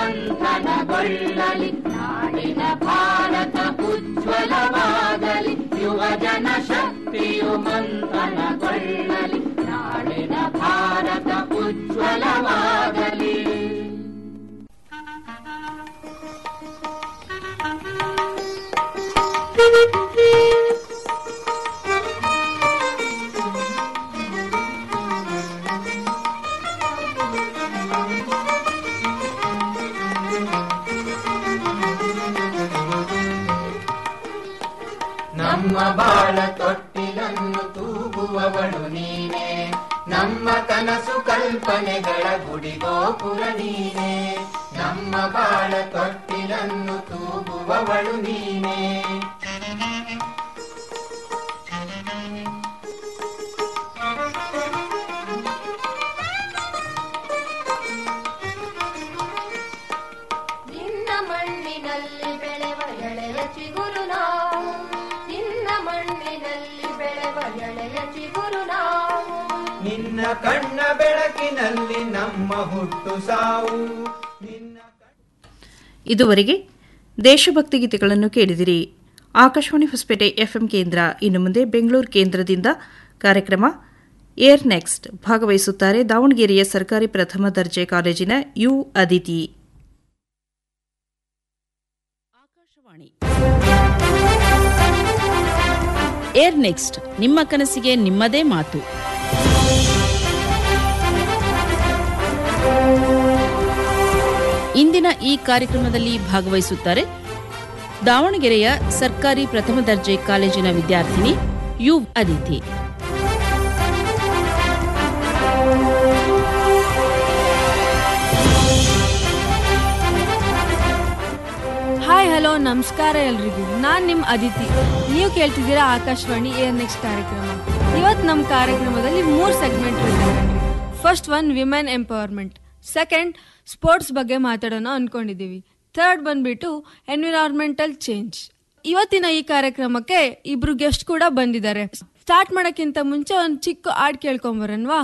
ಮಂಥನಗೊಳ್ಳಲಿ ನಾಡಿನ ಭಾರತ ಉಜ್ವಲವಾಗಲಿ ಯುವ ಜನ ಶಕ್ತಿಯು ಮಂಥನಗೊಳ್ಳಲಿ ನಾಡಿನ ಭಾರತ ಉಜ್ವಲವಾಗಲಿ ನಮ್ಮ ಬಾಳ ತೊಟ್ಟಿಲನ್ನು ತೂಗುವವಳು ನೀನೆ ನಮ್ಮ ಕನಸು ಕಲ್ಪನೆಗಳ ಗುಡಿಗೋಪುರ ನೀನೆ ನಮ್ಮ ಬಾಳ ತೊಟ್ಟಿಲನ್ನು ತೂಗುವವಳು ನೀನೆ ನಿನ್ನ ಮಣ್ಣಿನಲ್ಲಿ ಬೆಳೆವ ಎಳೆಯ ಚಿಗುರು ನಾವು ನಿನ್ನ ಮಣ್ಣಿನಲ್ಲಿ ಬೆಳೆವ ಎಳೆಯ ಚಿಗುರು ನಾವು ನಿನ್ನ ಕಣ್ಣ ಬೆಳಕಿನಲ್ಲಿ ನಮ್ಮ ಹುಟ್ಟು ಸಾವು ನಿನ್ನ ಇದುವರೆಗೆ ದೇಶಭಕ್ತಿ ಗೀತೆಗಳನ್ನು ಕೇಳಿದಿರಿ ಆಕಾಶವಾಣಿ ಹೊಸಪೇಟೆ ಎಫ್ಎಂ ಕೇಂದ್ರ ಇನ್ನು ಮುಂದೆ ಬೆಂಗಳೂರು ಕೇಂದ್ರದಿಂದ ಕಾರ್ಯಕ್ರಮ ಏರ್ ನೆಕ್ಸ್ಟ್ ಭಾಗವಹಿಸುತ್ತಾರೆ ದಾವಣಗೆರೆಯ ಸರ್ಕಾರಿ ಪ್ರಥಮ ದರ್ಜೆ ಕಾಲೇಜಿನ ಯು ಅದಿತಿ ಏರ್ ನೆಕ್ಸ್ಟ್ ನಿಮ್ಮ ಕನಸಿಗೆ ನಿಮ್ಮದೇ ಮಾತು ಇಂದಿನ ಈ ಕಾರ್ಯಕ್ರಮದಲ್ಲಿ ಭಾಗವಹಿಸುತ್ತಾರೆ ದಾವಣಗೆರೆಯ ಸರ್ಕಾರಿ ಪ್ರಥಮ ದರ್ಜೆ ಕಾಲೇಜಿನ ವಿದ್ಯಾರ್ಥಿನಿ ಯು ಅದಿತಿ ಹಾಯ್ ಹಲೋ ನಮಸ್ಕಾರ ಎಲ್ರಿಗೂ ನಾನು ನಿಮ್ಮ ಅದಿತಿ ನೀವು ಕೇಳ್ತಿದ್ದೀರಾ ಆಕಾಶವಾಣಿ ಏರ್ ನೆಕ್ಸ್ಟ್ ಕಾರ್ಯಕ್ರಮ ಇವತ್ತು ನಮ್ಮ ಕಾರ್ಯಕ್ರಮದಲ್ಲಿ ಮೂರು segment first one women empowerment second sports ಬಗ್ಗೆ ಮಾತಾಡೋಣ ಅನ್ಕೊಂಡಿದ್ದೀವಿ ಥರ್ಡ್ ಬಂದ್ಬಿಟ್ಟು ಎನ್ವಿರಾನ್ಮೆಂಟಲ್ ಚೇಂಜ್ ಇವತ್ತಿನ ಈ ಕಾರ್ಯಕ್ರಮಕ್ಕೆ ಇಬ್ರು ಗೆಸ್ಟ್ ಕೂಡ ಬಂದಿದ್ದಾರೆ ಸ್ಟಾರ್ಟ್ ಮಾಡೋಕ್ಕಿಂತ ಮುಂಚೆ ಒಂದು ಚಿಕ್ಕ ಹಾಡ್ ಕೇಳ್ಕೊಂಬರನ್ವಾ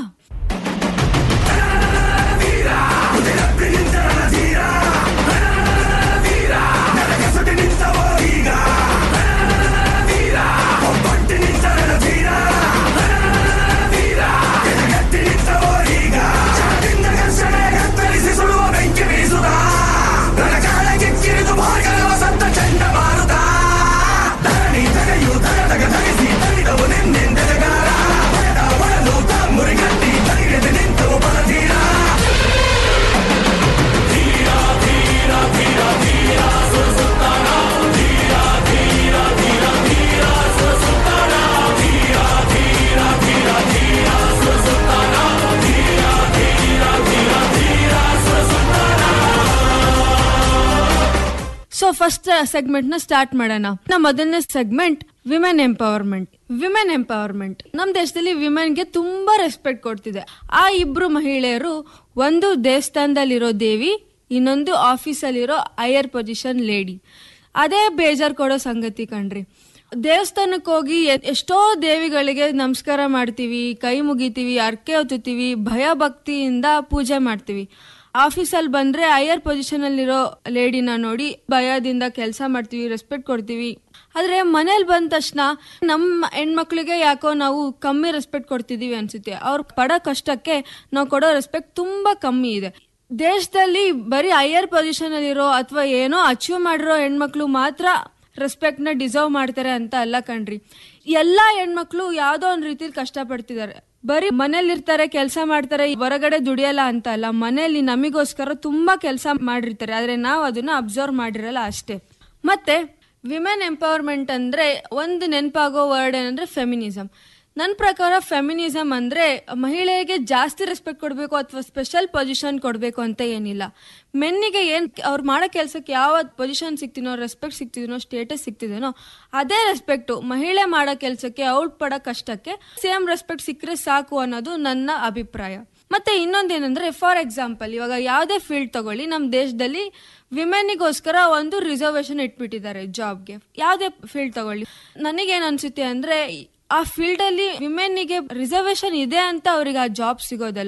ಸೊ ಫಸ್ಟ್ ಸೆಗ್ಮೆಂಟ್ ನ ಸ್ಟಾರ್ಟ್ ಮಾಡೋಣ ನಮ್ಮ ಮೊದಲನೇ segment women empowerment women empowerment ನಮ್ಮ ದೇಶದಲ್ಲಿ ವಿಮೆನ್ಗೆ ತುಂಬಾ ರೆಸ್ಪೆಕ್ಟ್ ಕೊಡ್ತಿದೆ ಆ ಇಬ್ರು ಮಹಿಳೆಯರು ಒಂದು ದೇವಸ್ಥಾನದಲ್ಲಿರೋ ದೇವಿ ಇನ್ನೊಂದು ಆಫೀಸಲ್ಲಿರೋ ಹೈಯರ್ ಪೊಸಿಷನ್ ಲೇಡಿ ಅದೇ ಬೇಜಾರ್ ಕೊಡೋ ಸಂಗತಿ ಕಣ್ರಿ ದೇವಸ್ಥಾನಕ್ಕೆ ಹೋಗಿ ಎ- ಎಷ್ಟೋ ದೇವಿಗಳಿಗೆ ನಮಸ್ಕಾರ ಮಾಡ್ತೀವಿ ಕೈ ಮುಗಿತೀವಿ ಅರ್ಕೆ ಹೊತ್ತುತ್ತೀವಿ ಭಯ ಭಕ್ತಿಯಿಂದ ಪೂಜೆ ಮಾಡ್ತೀವಿ ಆಫೀಸಲ್ಲಿ ಬಂದ್ರೆ ಹೈಯರ್ ಪೊಸಿಷನ್ ಅಲ್ಲಿರೋ ಲೇಡಿನ ನೋಡಿ ಭಯದಿಂದ ಕೆಲಸ ಮಾಡ್ತೀವಿ ರೆಸ್ಪೆಕ್ಟ್ ಕೊಡ್ತೀವಿ ಆದ್ರೆ ಮನೇಲಿ ಬಂದ ತಕ್ಷಣ ನಮ್ಮ ಹೆಣ್ಮಕ್ಳಿಗೆ ಯಾಕೋ ನಾವು ಕಮ್ಮಿ ರೆಸ್ಪೆಕ್ಟ್ ಕೊಡ್ತಿದೀವಿ ಅನ್ಸುತ್ತೆ ಅವ್ರು ಪಡೋ ಕಷ್ಟಕ್ಕೆ ನಾವು ಕೊಡೋ ರೆಸ್ಪೆಕ್ಟ್ ತುಂಬಾ ಕಮ್ಮಿ ಇದೆ ದೇಶದಲ್ಲಿ ಬರೀ ಹೈಯರ್ ಪೊಸಿಷನ್ ಅಲ್ಲಿರೋ ಅಥವಾ ಏನೋ ಅಚೀವ್ ಮಾಡಿರೋ ಹೆಣ್ಮಕ್ಳು ಮಾತ್ರ ರೆಸ್ಪೆಕ್ಟ್ ನ ಡಿಸರ್ವ್ ಮಾಡ್ತಾರೆ ಅಂತ ಅಲ್ಲ ಕಣ್ರಿ ಎಲ್ಲಾ ಹೆಣ್ಮಕ್ಳು ಯಾವ್ದೋ ಒಂದ್ ರೀತಿಲಿ ಕಷ್ಟ ಪಡ್ತಿದ್ದಾರೆ ಬರೀ ಮನೇಲಿ ಇರ್ತಾರೆ ಕೆಲಸ ಮಾಡ್ತಾರೆ ಹೊರಗಡೆ ದುಡಿಯಲ್ಲ ಅಂತ ಅಲ್ಲ ಮನೇಲಿ ನಮಿಗೋಸ್ಕರ ತುಂಬಾ ಕೆಲಸ ಮಾಡಿರ್ತಾರೆ ಆದ್ರೆ ನಾವು ಅದನ್ನ ಅಬ್ಸರ್ವ್ ಮಾಡಿರಲ್ಲ ಅಷ್ಟೇ ಮತ್ತೆ ವಿಮೆನ್ ಎಂಪವರ್ಮೆಂಟ್ ಅಂದ್ರೆ ಒಂದು ನೆನಪಾಗೋ ವರ್ಡ್ ಏನಂದ್ರೆ ಫೆಮಿನಿಸಮ್ ನನ್ನ ಪ್ರಕಾರ ಫೆಮಿನಿಸಮ್ ಅಂದ್ರೆ ಮಹಿಳೆಗೆ ಜಾಸ್ತಿ ರೆಸ್ಪೆಕ್ಟ್ ಕೊಡಬೇಕು ಅಥವಾ ಸ್ಪೆಷಲ್ ಪೊಸಿಷನ್ ಕೊಡಬೇಕು ಅಂತ ಏನಿಲ್ಲ ಮೆನ್ನಿಗೆ ಏನ್ ಅವ್ರು ಮಾಡೋ ಕೆಲಸಕ್ಕೆ ಯಾವ ಪೊಸಿಷನ್ ಸಿಗ್ತೀನೋ ರೆಸ್ಪೆಕ್ಟ್ ಸಿಗ್ತಿದನೋ ಸ್ಟೇಟಸ್ ಸಿಗ್ತಿದನೋ ಅದೇ ರೆಸ್ಪೆಕ್ಟ್ ಮಹಿಳೆ ಮಾಡೋ ಕೆಲಸಕ್ಕೆ ಅವ್ಳು ಪಡೋ ಕಷ್ಟಕ್ಕೆ ಸೇಮ್ ರೆಸ್ಪೆಕ್ಟ್ ಸಿಕ್ಕರೆ ಸಾಕು ಅನ್ನೋದು ನನ್ನ ಅಭಿಪ್ರಾಯ ಮತ್ತೆ ಇನ್ನೊಂದೇನಂದ್ರೆ ಫಾರ್ ಎಕ್ಸಾಂಪಲ್ ಇವಾಗ ಯಾವುದೇ ಫೀಲ್ಡ್ ತಗೊಳ್ಳಿ ನಮ್ಮ ದೇಶದಲ್ಲಿ ವಿಮೆನ್ನಿಗೋಸ್ಕರ ಒಂದು ರಿಸರ್ವೇಶನ್ ಇಟ್ಬಿಟ್ಟಿದ್ದಾರೆ ಜಾಬ್ಗೆ ಯಾವುದೇ ಫೀಲ್ಡ್ ತಗೊಳ್ಳಿ ನನಗೇನ್ ಅನ್ಸುತ್ತೆ ಅಂದ್ರೆ ಆ ಫೀಲ್ಡ್ ಅಲ್ಲಿ ವಿಮೆನ್ನಿಗೆ ರಿಸರ್ವೇಶನ್ ಇದೆ ಅಂತ ಅವ್ರಿಗೆ ಆ ಜಾಬ್ ಸಿಗೋದಲ್ಲ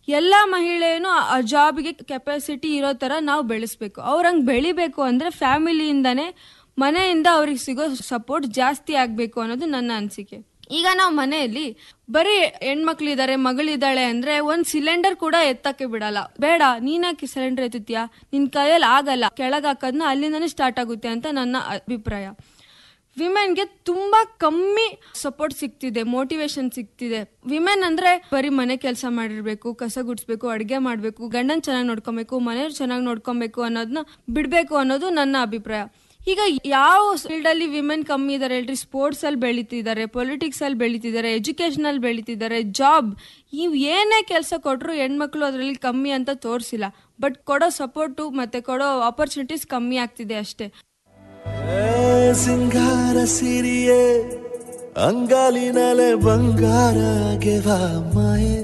ಎಲ್ಲಾ ಮಹಿಳೆಯೂ ಆ ಜಾಬ್ಗೆ ಕೆಪಾಸಿಟಿ ಇರೋ ತರ ನಾವು ಬೆಳೆಸ್ಬೇಕು ಅವ್ರಂಗ್ ಬೆಳಿಬೇಕು ಅಂದ್ರೆ ಫ್ಯಾಮಿಲಿಯಿಂದಾನೇ ಮನೆಯಿಂದ ಅವ್ರಿಗೆ ಸಿಗೋ ಸಪೋರ್ಟ್ ಜಾಸ್ತಿ ಆಗ್ಬೇಕು ಅನ್ನೋದು ನನ್ನ ಅನಿಸಿಕೆ ಈಗ ನಾವು ಮನೆಯಲ್ಲಿ ಬರೀ ಹೆಣ್ಮಕ್ಳಿದಾರೆ ಮಗಳಿದ್ದಾಳೆ ಅಂದ್ರೆ ಒಂದ್ ಸಿಲಿಂಡರ್ ಕೂಡ ಎತ್ತಕ್ಕೆ ಬಿಡಲ್ಲ ಬೇಡ ನೀನಾಕಿ ಸಿಲಿಂಡರ್ ಎತ್ತುತ್ತೀಯಾ ನಿನ್ ಕೈಯಲ್ಲಿ ಆಗಲ್ಲ ಕೆಳಗ್ ಹಾಕೋದ್ನ ಅಲ್ಲಿಂದಾನೇ ಸ್ಟಾರ್ಟ್ ಆಗುತ್ತೆ ಅಂತ ನನ್ನ ಅಭಿಪ್ರಾಯ ವಿಮೆನ್ಗೆ ತುಂಬಾ ಕಮ್ಮಿ ಸಪೋರ್ಟ್ ಸಿಗ್ತಿದೆ ಮೋಟಿವೇಶನ್ ಸಿಗ್ತಿದೆ ವಿಮೆನ್ ಅಂದ್ರೆ ಬರೀ ಮನೆ ಕೆಲಸ ಮಾಡಿರ್ಬೇಕು ಕಸ ಗುಡಿಸ್ಬೇಕು ಅಡ್ಗೆ ಮಾಡ್ಬೇಕು ಗಂಡನ್ ಚೆನ್ನಾಗಿ ನೋಡ್ಕೊಬೇಕು ಮನೆಯವ್ರು ಚೆನ್ನಾಗಿ ನೋಡ್ಕೊಬೇಕು ಅನ್ನೋದನ್ನ ಬಿಡ್ಬೇಕು ಅನ್ನೋದು ನನ್ನ ಅಭಿಪ್ರಾಯ ಈಗ ಯಾವ ಫೀಲ್ಡ್ ಅಲ್ಲಿ ವಿಮೆನ್ ಕಮ್ಮಿ ಇದಾರೆ ಹೇಳ್ರಿ ಸ್ಪೋರ್ಟ್ಸ್ ಅಲ್ಲಿ ಬೆಳಿತಿದ್ದಾರೆ ಪೊಲಿಟಿಕ್ಸ್ ಅಲ್ಲಿ ಬೆಳಿತಿದ್ದಾರೆ ಎಜುಕೇಶನ್ ಅಲ್ಲಿ ಬೆಳಿತಿದ್ದಾರೆ ಜಾಬ್ ಇವ್ ಏನೇ ಕೆಲಸ ಕೊಟ್ರು ಹೆಣ್ಮಕ್ಳು ಅದರಲ್ಲಿ ಕಮ್ಮಿ ಅಂತ ತೋರಿಸಿಲ್ಲ ಬಟ್ ಕೊಡೋ ಸಪೋರ್ಟು ಮತ್ತೆ ಕೊಡೋ ಆಪರ್ಚುನಿಟೀಸ್ ಕಮ್ಮಿ ಆಗ್ತಿದೆ ಅಷ್ಟೇ ಸಿಂಗಾರ ಸಿರಿಯೇ ಅಂಗಾಲಿನಲೆ ಬಂಗಾರ ಗೆವಾ ಮಾಯೆ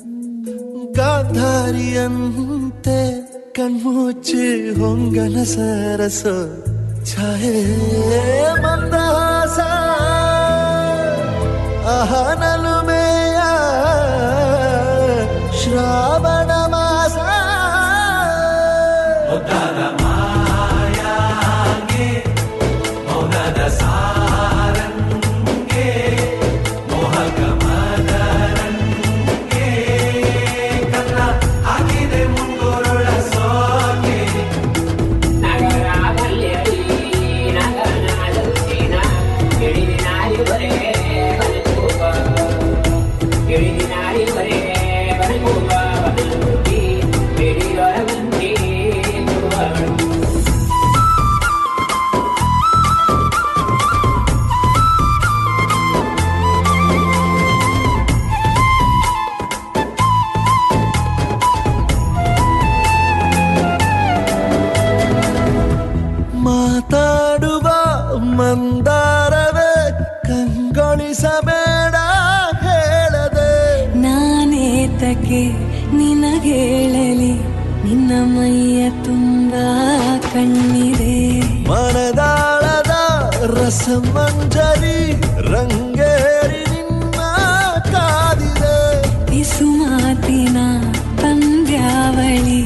ಗಾಂಧಾರಿಯಂತೆ ಕಣ್ಮುಚ್ಚಿ ಹೊಂಗನ ಸರಸ ಛಾಯೆ ಮಂದಹಾಸ ಅಹನಲುಮೆಯ ಶ್ರಾವಣ ಮಾಸ ಮಾತಾಡುವ ಮಂದಾರವೇ ಕಂಗೊಳಿಸಬೇಡ ಹೇಳದೆ ನಾನೇತಕ್ಕೆ ನಿನಗೇಳಲಿ ನಿನ್ನ ಮೈಯ ತುಂಬ ಕಣ್ಣಿದೆ ಮನದಾಳದ ರಸಮಂಜರಿ ರಂಗೇರಿ ನಿನ್ನ ಕಾದಿದೆ ಬಿಸು ಮಾತಿನ ಪಂದ್ಯಾವಳಿ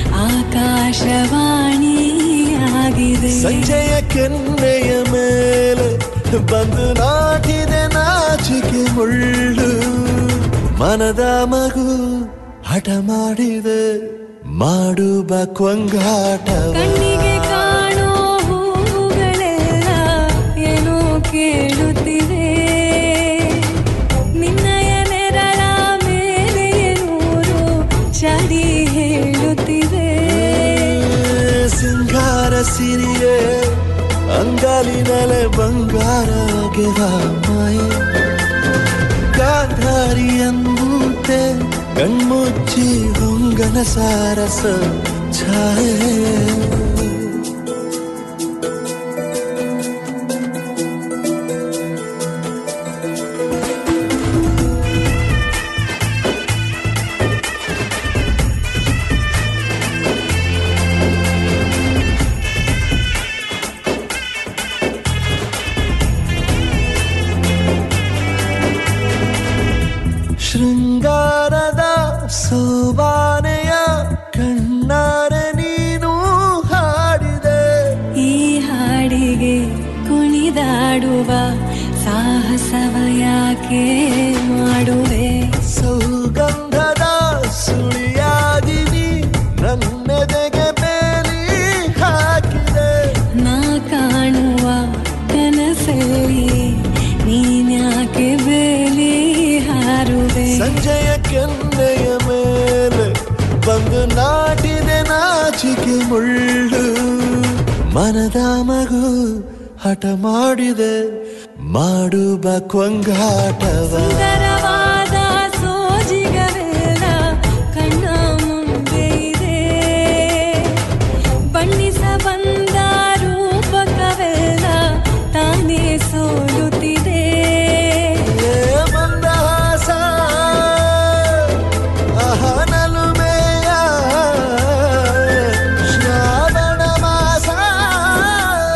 ಆಕಾಶವಾಣಿಯಾಗಿದೆ ಸಂಜೆಯ ಕೆನ್ನೆಯ ಮೇಲೆ ಬಂದು ನಾಟಿದೆ ನಾಚಿಕೆ ಮುಳ್ಳು ಮನದ ಮಗು ಹಠ ಮಾಡಿದೆ ಮಾಡುವ ಕೊಂಗಾಟವ ಕಣ್ಣಿಗೆ ಕಾಣೋ ಹೂವುಗಳೆಲ್ಲ ಏನೋ ಕೇಳುತ್ತಿವೆ ನಿನ್ನಯ ನೆರಳ ಮೇಲೆ ನೂರು ಚಡಿ ಹೇಳುತ್ತಿವೆ ಸಿಂಗಾರ ಸಿರಿಯೇ ಅಂಗಾಲಿನಲೆ ಬಂಗಾರ ಗೆವ ಮಾಯೆ ಗಾಂಧಾರಿಯಂತೆ ಕಣ್ಮುಚ್ಚಿ ಹೊಂಗನ ಸಾರಸ ಛಾಯೆ ಶೃಂಗಾರದ ಸೋಬಾನೆಯ ಕಣ್ಣಾರೆ ನೀನು ಹಾಡಿದೆ ಈ ಹಾಡಿಗೆ ಕುಣಿದಾಡುವ ಸಾಹಸವ ಯಾಕೆ ಮಾಡುವೆ ಸೌಗಂಧದ ಸುಳಿಯಾಗಿನಿ ನನ್ನೆದೆಗೆ ಬೇಲಿ ಹಾಕಿದೆ ನಾ ಕಾಣುವ ಕನಸಲ್ಲಿ ನೀನ್ಯಾಕೆ ಬೇಲಿ ಹಾರುವೆ ಸಂಜೆಯ ಕೆನ್ನೆಯ ಮೇಲೆ ಬಂದು ನಾಟಿದೆ ನಾಚಿಕೆ ಮುಳ್ಳು ಮನದ ಮಗು ಹಠ ಮಾಡಿದೆ ಮಾಡುವ ಕೊಂಗಾಟವ ಸುಂದರವಾದ ಸೋಜಿಗವೆಲ್ಲ ಕಣ್ಣ ಮುಂದೆ ಇದೆ ಬಣ್ಣಿಸ ಬಂದ ರೂಪಕವೆಲ್ಲ ತಾನೇ ಸೋಲುತ್ತಿದೆ ಏ ಮಂದಹಾಸ ಅಹನಲುಮೆಯ ಶ್ರಾವಣ ಮಾಸ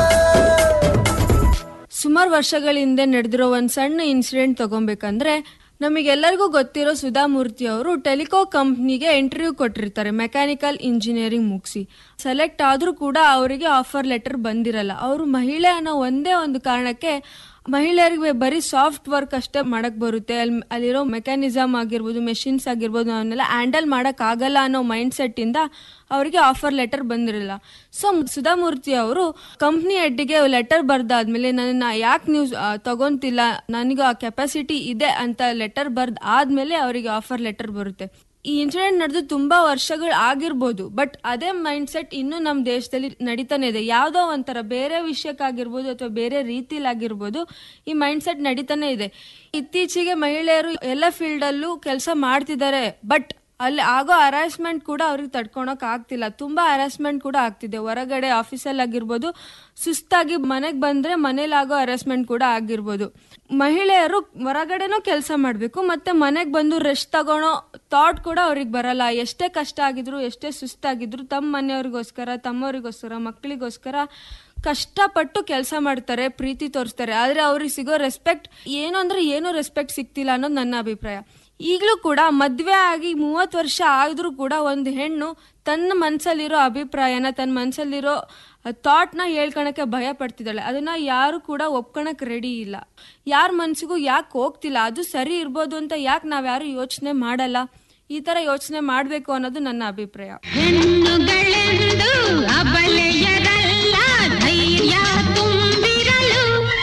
ಸುಮಾರು ವರ್ಷಗಳ ಹಿಂದೆ ನಡೆದಿರೋ ಒಂದ್ ಸಣ್ಣ ಇನ್ಸಿಡೆಂಟ್ ತಗೊಬೇಕಂದ್ರೆ ನಮಗೆಲ್ಲರಿಗೂ ಗೊತ್ತಿರೋ ಸುಧಾಮೂರ್ತಿ ಅವರು ಟೆಲಿಕೋ ಕಂಪ್ನಿಗೆ ಇಂಟರ್ವ್ಯೂ ಕೊಟ್ಟಿರ್ತಾರೆ ಮೆಕ್ಯಾನಿಕಲ್ ಇಂಜಿನಿಯರಿಂಗ್ ಮುಗಿಸಿ ಸೆಲೆಕ್ಟ್ ಆದ್ರೂ ಕೂಡ ಅವರಿಗೆ ಆಫರ್ ಲೆಟರ್ ಬಂದಿರಲ್ಲ ಅವರು ಮಹಿಳೆ ಅನ್ನೋ ಒಂದೇ ಒಂದು ಕಾರಣಕ್ಕೆ ಮಹಿಳೆಯರಿಗೆ ಬರೀ ಸಾಫ್ಟ್ ವರ್ಕ್ ಅಷ್ಟೇ ಮಾಡಕ್ ಬರುತ್ತೆ ಅಲ್ಲಿ ಅಲ್ಲಿರೋ ಮೆಕ್ಯಾನಿಸಮ್ ಆಗಿರ್ಬೋದು ಮೆಷಿನ್ಸ್ ಆಗಿರ್ಬೋದು ಅವನ್ನೆಲ್ಲ ಹ್ಯಾಂಡಲ್ ಮಾಡಕ್ ಆಗಲ್ಲ ಅನ್ನೋ ಮೈಂಡ್ ಸೆಟ್ ಇಂದ ಅವರಿಗೆ ಆಫರ್ ಲೆಟರ್ ಬಂದಿರಲಿಲ್ಲ ಸೊ ಸುಧಾಮೂರ್ತಿ ಅವರು ಕಂಪ್ನಿ ಹೆಡ್ಗೆ ಲೆಟರ್ ಬರ್ದಾದ್ಮೇಲೆ ನನ್ನ ಯಾಕೆ ನೀವು ಆ, ತಗೊಂತಿಲ್ಲ ನನಗೆ ಆ ಕೆಪಾಸಿಟಿ ಇದೆ ಅಂತ ಲೆಟರ್ ಬರ್ದ್ ಆದ್ಮೇಲೆ ಅವರಿಗೆ ಆಫರ್ ಲೆಟರ್ ಬರುತ್ತೆ ಈ ಇನ್ಸಿಡೆಂಟ್ ನಡೆದು ತುಂಬಾ ವರ್ಷಗಳು ಆಗಿರ್ಬೋದು ಬಟ್ ಅದೇ ಮೈಂಡ್ ಸೆಟ್ ಇನ್ನೂ ನಮ್ಮ ದೇಶದಲ್ಲಿ ನಡೀತಾನೆ ಇದೆ ಯಾವುದೋ ಒಂಥರ ಬೇರೆ ವಿಷಯಕ್ಕಾಗಿರ್ಬೋದು ಅಥವಾ ಬೇರೆ ರೀತಿಲಾಗಿರ್ಬೋದು ಈ ಮೈಂಡ್ ಸೆಟ್ ನಡೀತಾನೆ ಇದೆ ಇತ್ತೀಚೆಗೆ ಮಹಿಳೆಯರು ಎಲ್ಲ ಫೀಲ್ಡ್ ಅಲ್ಲೂ ಕೆಲಸ ಮಾಡ್ತಿದ್ದಾರೆ ಬಟ್ ಅಲ್ಲಿ ಆಗೋ ಹರಾಸ್ಮೆಂಟ್ ಕೂಡ ಅವ್ರಿಗೆ ತಡ್ಕೊಳಕ್ ಆಗ್ತಿಲ್ಲ ತುಂಬಾ ಹರಾಸ್ಮೆಂಟ್ ಕೂಡ ಆಗ್ತಿದೆ ಹೊರಗಡೆ ಆಫೀಸಲ್ಲಿ ಆಗಿರ್ಬೋದು ಸುಸ್ತಾಗಿ ಮನೆಗೆ ಬಂದ್ರೆ ಮನೇಲಿ ಆಗೋ ಹರಾಸ್ಮೆಂಟ್ ಕೂಡ ಆಗಿರ್ಬೋದು ಮಹಿಳೆಯರು ಹೊರಗಡೆನೂ ಕೆಲಸ ಮಾಡಬೇಕು ಮತ್ತೆ ಮನೆಗೆ ಬಂದು ರೆಸ್ಟ್ ತಗೊಳೋ ಥಾಟ್ ಕೂಡ ಅವ್ರಿಗೆ ಬರಲ್ಲ ಎಷ್ಟೇ ಕಷ್ಟ ಆಗಿದ್ರು ಎಷ್ಟೇ ಸುಸ್ತಾಗಿದ್ರು ತಮ್ಮ ಮನೆಯವ್ರಿಗೋಸ್ಕರ ತಮ್ಮವ್ರಿಗೋಸ್ಕರ ಮಕ್ಕಳಿಗೋಸ್ಕರ ಕಷ್ಟಪಟ್ಟು ಕೆಲಸ ಮಾಡ್ತಾರೆ ಪ್ರೀತಿ ತೋರಿಸ್ತಾರೆ ಆದ್ರೆ ಅವ್ರಿಗೆ ಸಿಗೋ ರೆಸ್ಪೆಕ್ಟ್ ಏನು ಅಂದ್ರೆ ಏನು ರೆಸ್ಪೆಕ್ಟ್ ಸಿಗ್ತಿಲ್ಲ ಅನ್ನೋದು ನನ್ನ ಅಭಿಪ್ರಾಯ ಈಗಲೂ ಕೂಡ ಮದ್ವೆ ಆಗಿ ಮೂವತ್ತು ವರ್ಷ ಆದ್ರೂ ಕೂಡ ಒಂದು ಹೆಣ್ಣು ತನ್ನ ಮನ್ಸಲ್ಲಿರೋ ಅಭಿಪ್ರಾಯನ ತನ್ನ ಮನ್ಸಲ್ಲಿರೋ ಥಾಟ್ನ ಹೇಳ್ಕೊಳಕ್ಕೆ ಭಯ ಪಡ್ತಿದ್ದಾಳೆ ಅದನ್ನ ಯಾರು ಕೂಡ ಒಪ್ಕೊಳಕ್ ರೆಡಿ ಇಲ್ಲ ಯಾರ ಮನ್ಸಿಗೂ ಯಾಕೆ ಹೋಗ್ತಿಲ್ಲ ಅದು ಸರಿ ಇರ್ಬೋದು ಅಂತ ಯಾಕೆ ನಾವ್ಯಾರು ಯೋಚನೆ ಮಾಡಲ್ಲ ಈ ತರ ಯೋಚನೆ ಮಾಡ್ಬೇಕು ಅನ್ನೋದು ನನ್ನ ಅಭಿಪ್ರಾಯ ಹೆಣ್ಣುಗಳೆಂದು ಅಬಲೆಯರಲ್ಲ ಧೈರ್ಯ ತುಂಬಿರಲು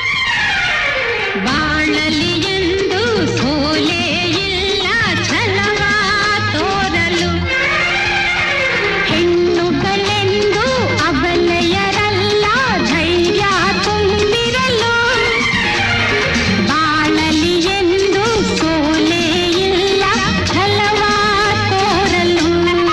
ಬಾಳಲಿ ಎಂದು ಸೋಲೆ ಇಲ್ಲ ಛಲವ ತೋರಲು ಹೆಣ್ಣುಗಳೆಂದು ಅಬಲೆಯರಲ್ಲ ಧೈರ್ಯ ತುಂಬಿರಲು ಬಾಳಲಿ ಎಂದು ಸೋಲೆ ಇಲ್ಲ ಛಲವ ತೋರಲು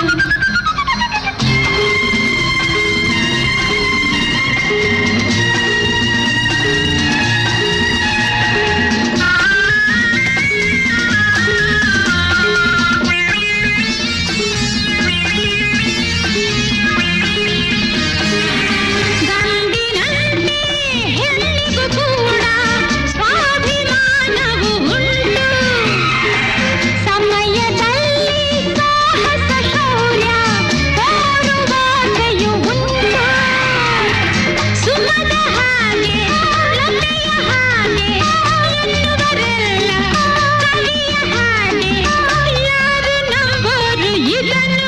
ಗಂಡಿನಂತೆ ಹೆಣ್ಣಿಗೂ ಕೂಡ ಸ್ವಾಭಿಮಾನವು ಉಂಟು ಸಮಯದಲ್ಲಿ ಸಾಹಸ ಶೌರ್ಯ ತೋರುವಾಕೆಯು ಉಂಟು ಸುಮದ ಹಾಗೆ ಲತೆಯ ಹಾಗೆ ಎನ್ನುವರೆಲ್ಲ ಕವಿಯ ಹಾಗೆ ಯಾರು ನಂಬೋರು ಇದನ್ನು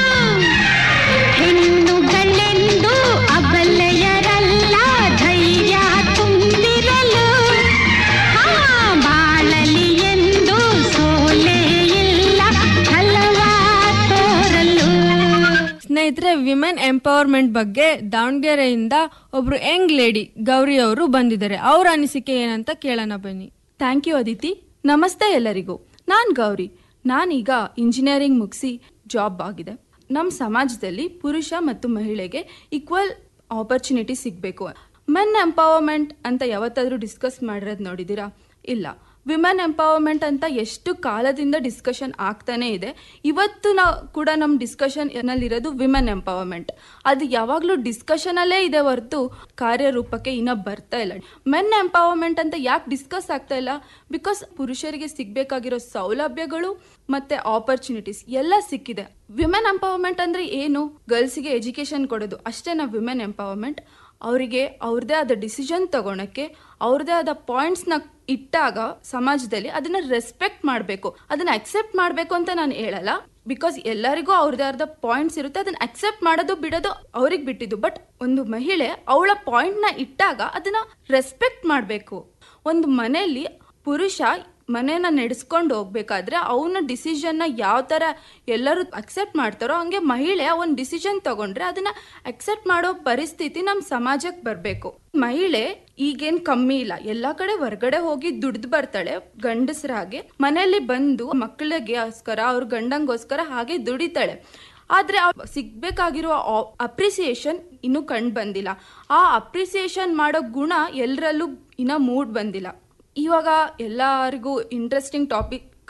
ಹೆಣ್ಣುಗಳೆಂದು ಅಬಲೆಯರಲ್ಲ ಧೈರ್ಯ ತುಂಬಿರಲು ಆ ಬಾಳಲಿ ಎಂದು ಸೋಲೆ ಇಲ್ಲ ಹಲವ ತೋರಲು ಸ್ನೇಹಿತರೆ ವಿಮೆನ್ ಎಂಪವರ್ಮೆಂಟ್ ಬಗ್ಗೆ ದಾವಣಗೆರೆಯಿಂದ ಒಬ್ರು ಯಂಗ್ ಲೇಡಿ ಗೌರಿ ಅವರು ಬಂದಿದ್ದಾರೆ ಅವ್ರ ಅನಿಸಿಕೆ ಏನಂತ ಕೇಳೋಣ ಬನ್ನಿ ಥ್ಯಾಂಕ್ ಯು ಅದಿತಿ ನಮಸ್ತೆ ಎಲ್ಲರಿಗೂ ನಾನು ಗೌರಿ ನಾನೀಗ ಇಂಜಿನಿಯರಿಂಗ್ ಮುಗಿಸಿ ಜಾಬ್ ಆಗಿದೆ ನಮ್ಮ ಸಮಾಜದಲ್ಲಿ ಪುರುಷ ಮತ್ತು ಮಹಿಳೆಗೆ ಈಕ್ವಲ್ ಆಪರ್ಚುನಿಟಿ ಸಿಗಬೇಕು ಮೆನ್ ಎಂಪವರ್ಮೆಂಟ್ ಅಂತ ಯಾವತ್ತಾದ್ರೂ ಡಿಸ್ಕಸ್ ಮಾಡಿರೋದು ನೋಡಿದ್ದೀರಾ ಇಲ್ಲ ವಿಮೆನ್ ಎಂಪವರ್ಮೆಂಟ್ ಅಂತ ಎಷ್ಟು ಕಾಲದಿಂದ ಡಿಸ್ಕಷನ್ ಆಗ್ತಾನೆ ಇದೆ ಇವತ್ತು ನಾವು ಕೂಡ ನಮ್ಮ ಡಿಸ್ಕಷನ್ ನಲ್ಲಿರೋದು ವಿಮೆನ್ ಎಂಪವರ್ಮೆಂಟ್ ಅದು ಯಾವಾಗಲೂ ಡಿಸ್ಕಷನಲ್ಲೇ ಇದೆ ಹೊರತು ಕಾರ್ಯರೂಪಕ್ಕೆ ಇನ್ನ ಬರ್ತಾ ಇಲ್ಲ ಮೆನ್ ಎಂಪವರ್ಮೆಂಟ್ ಅಂತ ಯಾಕೆ ಡಿಸ್ಕಸ್ ಆಗ್ತಾ ಇಲ್ಲ ಬಿಕಾಸ್ ಪುರುಷರಿಗೆ ಸಿಗ್ಬೇಕಾಗಿರೋ ಸೌಲಭ್ಯಗಳು ಮತ್ತೆ ಆಪರ್ಚುನಿಟೀಸ್ ಎಲ್ಲ ಸಿಕ್ಕಿದೆ ವಿಮೆನ್ ಎಂಪವರ್ಮೆಂಟ್ ಅಂದ್ರೆ ಏನು ಗರ್ಲ್ಸ್ಗೆ ಎಜುಕೇಶನ್ ಕೊಡೋದು ಅಷ್ಟೇ ನಾವು ವಿಮೆನ್ ಎಂಪವರ್ಮೆಂಟ್ ಅವರಿಗೆ ಅವ್ರದೇ ಆದ ಡಿಸಿಷನ್ ತಗೊಳಕ್ಕೆ ಅವ್ರದೇ ಆದ ಪಾಯಿಂಟ್ಸ್ನ ಇಟ್ಟಾಗ ಸಮಾಜದಲ್ಲಿ ಅದನ್ನ ರೆಸ್ಪೆಕ್ಟ್ ಮಾಡಬೇಕು ಅದನ್ನ ಅಕ್ಸೆಪ್ಟ್ ಮಾಡಬೇಕು ಅಂತ ನಾನು ಹೇಳಲ್ಲ ಬಿಕಾಸ್ ಎಲ್ಲರಿಗೂ ಅವ್ರದೇ ಆದ ಪಾಯಿಂಟ್ಸ್ ಇರುತ್ತೆ ಅದನ್ನ ಅಕ್ಸೆಪ್ಟ್ ಮಾಡೋದು ಬಿಡೋದು ಅವ್ರಿಗೆ ಬಿಟ್ಟಿದ್ದು ಬಟ್ ಒಂದು ಮಹಿಳೆ ಅವಳ ಪಾಯಿಂಟ್ನ ಇಟ್ಟಾಗ ಅದನ್ನ ರೆಸ್ಪೆಕ್ಟ್ ಮಾಡಬೇಕು ಒಂದು ಮನೆಯಲ್ಲಿ ಪುರುಷ ಮನೇನ ನಡೆಸ್ಕೊಂಡು ಹೋಗ್ಬೇಕಾದ್ರೆ ಅವನ ಡಿಸಿಷನ್ನ ಯಾವ ಥರ ಎಲ್ಲರೂ ಅಕ್ಸೆಪ್ಟ್ ಮಾಡ್ತಾರೋ ಹಂಗೆ ಮಹಿಳೆ ಒಂದು ಡಿಸಿಷನ್ ತಗೊಂಡ್ರೆ ಅದನ್ನ ಅಕ್ಸೆಪ್ಟ್ ಮಾಡೋ ಪರಿಸ್ಥಿತಿ ನಮ್ಮ ಸಮಾಜಕ್ಕೆ ಬರಬೇಕು ಮಹಿಳೆ ಈಗೇನ್ ಕಮ್ಮಿ ಇಲ್ಲ ಎಲ್ಲಾ ಕಡೆ ಹೊರಗಡೆ ಹೋಗಿ ದುಡ್ದು ಬರ್ತಾಳೆ ಗಂಡಸರಾಗೆ ಮನೆಯಲ್ಲಿ ಬಂದು ಮಕ್ಕಳಿಗೋಸ್ಕರ ಅವ್ರ ಗಂಡಂಗೋಸ್ಕರ ಹಾಗೆ ದುಡಿತಾಳೆ ಆದ್ರೆ ಆ ಸಿಗ್ಬೇಕಾಗಿರೋ ಅಪ್ರಿಸಿಯೇಷನ್ ಇನ್ನೂ ಕಂಡು ಬಂದಿಲ್ಲ ಆ ಅಪ್ರಿಸಿಯೇಷನ್ ಮಾಡೋ ಗುಣ ಎಲ್ಲರಲ್ಲೂ ಇನ್ನ ಮೂಡ್ ಬಂದಿಲ್ಲ ಇವಾಗ ಎಲ್ಲರಿಗೂ ಇಂಟ್ರೆಸ್ಟಿಂಗ್ ಟಾಪಿಕ್